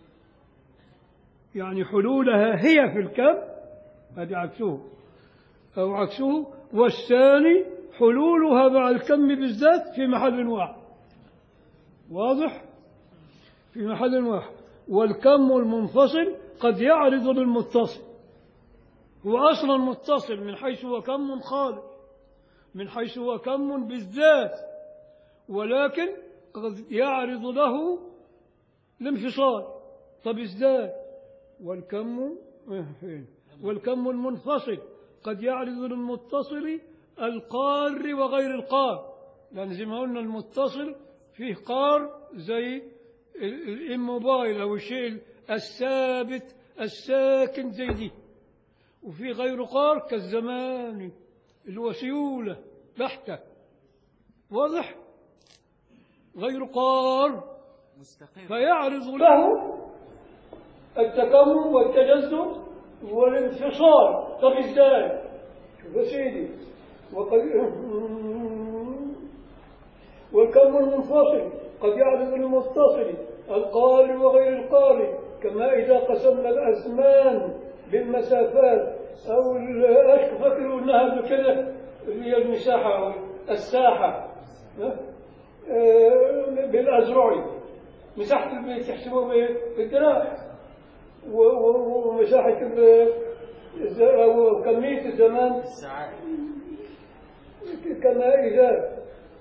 يعني حلولها هي في الكم هذه عكسه أو عكسه والثاني حلولها مع الكم بالذات في محل واحد واضح في محل واحد والكم المنفصل قد يعرض للمتصل هو أصلا متصل من حيث هو كم خالص من حيث هو كم بالذات ولكن قد يعرض له الانفصال طب ازاي والكم إيه فين؟ والكم المنفصل قد يعرض للمتصل القار وغير القار لأن زي ما قلنا المتصل فيه قار زي ال- الإموبايل أو الشيء الثابت الساكن زي دي وفي غير قار كالزمان اللي هو سيولة بحتة واضح غير قار مستقر فيعرض له التكون والتجزؤ والانفصال طب ازاي شوف يا سيدي وقد والكم المنفصل قد يعرض المتصل القارئ وغير القارئ كما إذا قسمنا الأزمان بالمسافات أو ال- فكروا أنها كده اللي هي المساحة أو الساحة ها؟ آه، بالأزرع مساحة البيت يحسبوها بإيه؟ بالدراع و- و- ومساحة ال- الز- أو كمية الزمان الساعات كما إذا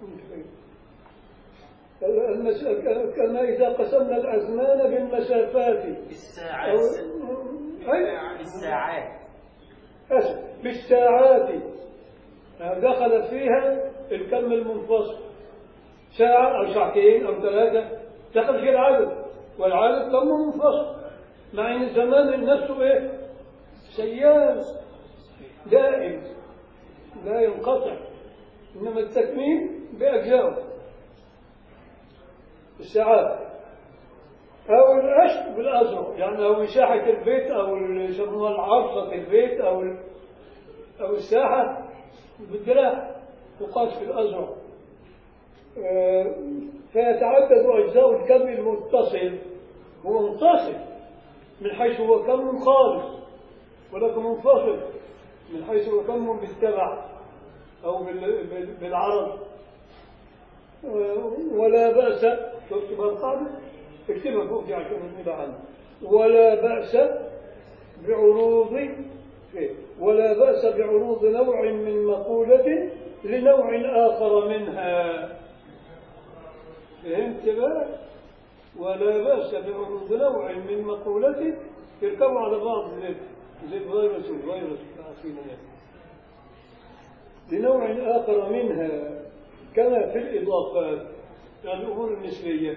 المس... كما إذا قسمنا الأزمان بالمسافات الساعات أو... أي؟ الساعات أسف بالساعات دخل فيها الكم المنفصل ساعة أو ساعتين أو ثلاثة دخل فيها العدد والعدد كم منفصل مع أن الزمان نفسه إيه؟ سيال دائم لا ينقطع إنما التكميل بأجزائه الساعات أو العشق بالأزرق يعني أو مساحة البيت أو اللي يسموها العرصة البيت أو ال- أو الساحة بالدراع تقاس في الأزرق آه، فيتعدد أجزاء الكم المتصل هو متصل من حيث هو كم خالص ولكن منفصل من حيث هو كم بالتبع أو بال- بال- بالعرض آه، ولا بأس شفت بقى القاعدة اكتبها فوق دي عشان نقول عنها ولا بأس بعروض إيه؟ ولا بأس بعروض نوع من مقولة لنوع آخر منها فهمت بقى ولا بأس بعروض نوع من مقولة يركبوا على بعض زي زي الفيروس والفيروس عارفين يعني. لنوع آخر منها كما في الإضافات يعني الأمور النسبية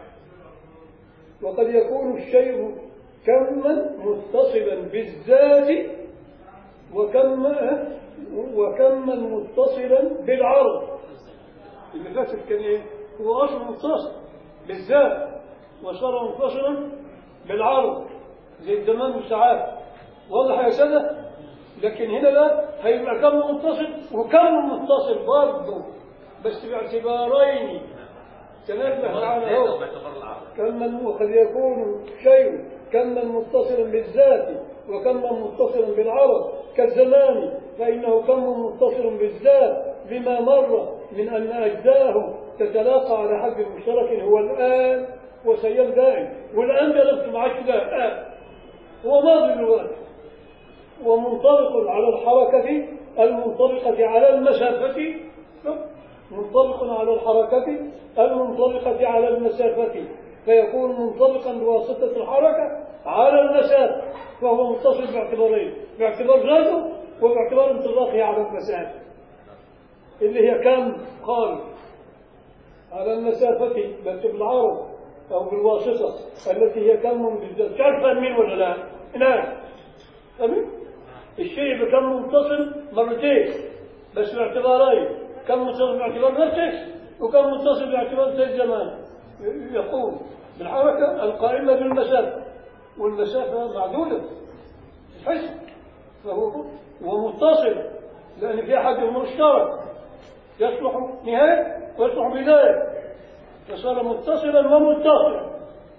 وقد يكون الشيء كما متصلا بالذات وكما وكما متصلا بالعرض اللي فاتت كان ايه هو اصلا متصل بالذات وصار منفصلا بالعرض زي الزمان والساعات واضح يا سادة لكن هنا لا هيبقى كم متصل وكم متصل برضه بس باعتبارين تنبه معنا اهو كما وقد يكون شيء كما متصلا بالذات وكما متصلا بالعرض كالزمان فإنه كم متصل بالذات بما مر من أن أجزاه تتلاقى على حد مشترك هو الآن وسيال دائم والآن ده لست معاش ده الآن هو ماضي دلوقتي ومنطلق على الحركة المنطلقة على المسافة منطلق على الحركة المنطلقة على المسافة فيكون منطلقا بواسطة الحركة على المسافة فهو متصل باعتبارين باعتبار ذاته وباعتبار انطلاقه على المسافة اللي هي كم قال على المسافة بس بالعرض أو بالواسطة التي هي كم بالذات تعرف مين ولا لا؟ نعم فاهمين؟ الشيء بكم متصل مرتين بس باعتبارين كم متصل باعتبار نفسه وكم متصل باعتبار زي الزمان يقوم بالحركة القائمة بالمسافة والمسافة معدودة حسب فهو ومتصل لأن في أحد مشترك يصلح نهاية ويصلح بداية فصار متصلا ومتصلا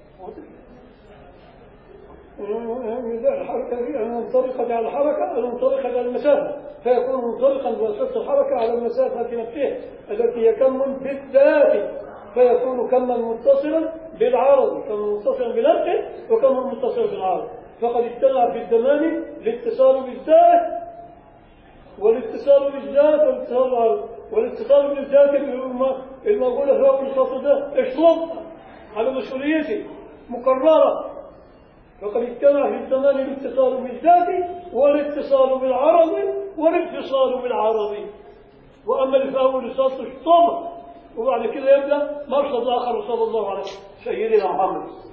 المنطلقة على الحركة المنطلقة على المسافة فيكون منطلقا بواسطة الحركة على المسافة نفسها التي هي كم بالذات فيكون كما متصلا بالعرض كما متصلا بنفسه وكما متصلا بالعرض فقد اجتمع في الزمان الاتصال بالذات والاتصال بالذات والاتصال بالعرض والاتصال بالذات الموجودة في وقت الفصل ده اشرب على مسؤوليته مكررة فقد اجتمع في الزمان الاتصال بالذات والاتصال بالعرض والانفصال بالعرض واما اللي في اول السطر اشطب وبعد كده يبدا مرصد اخر صلى الله عليه سيدنا محمد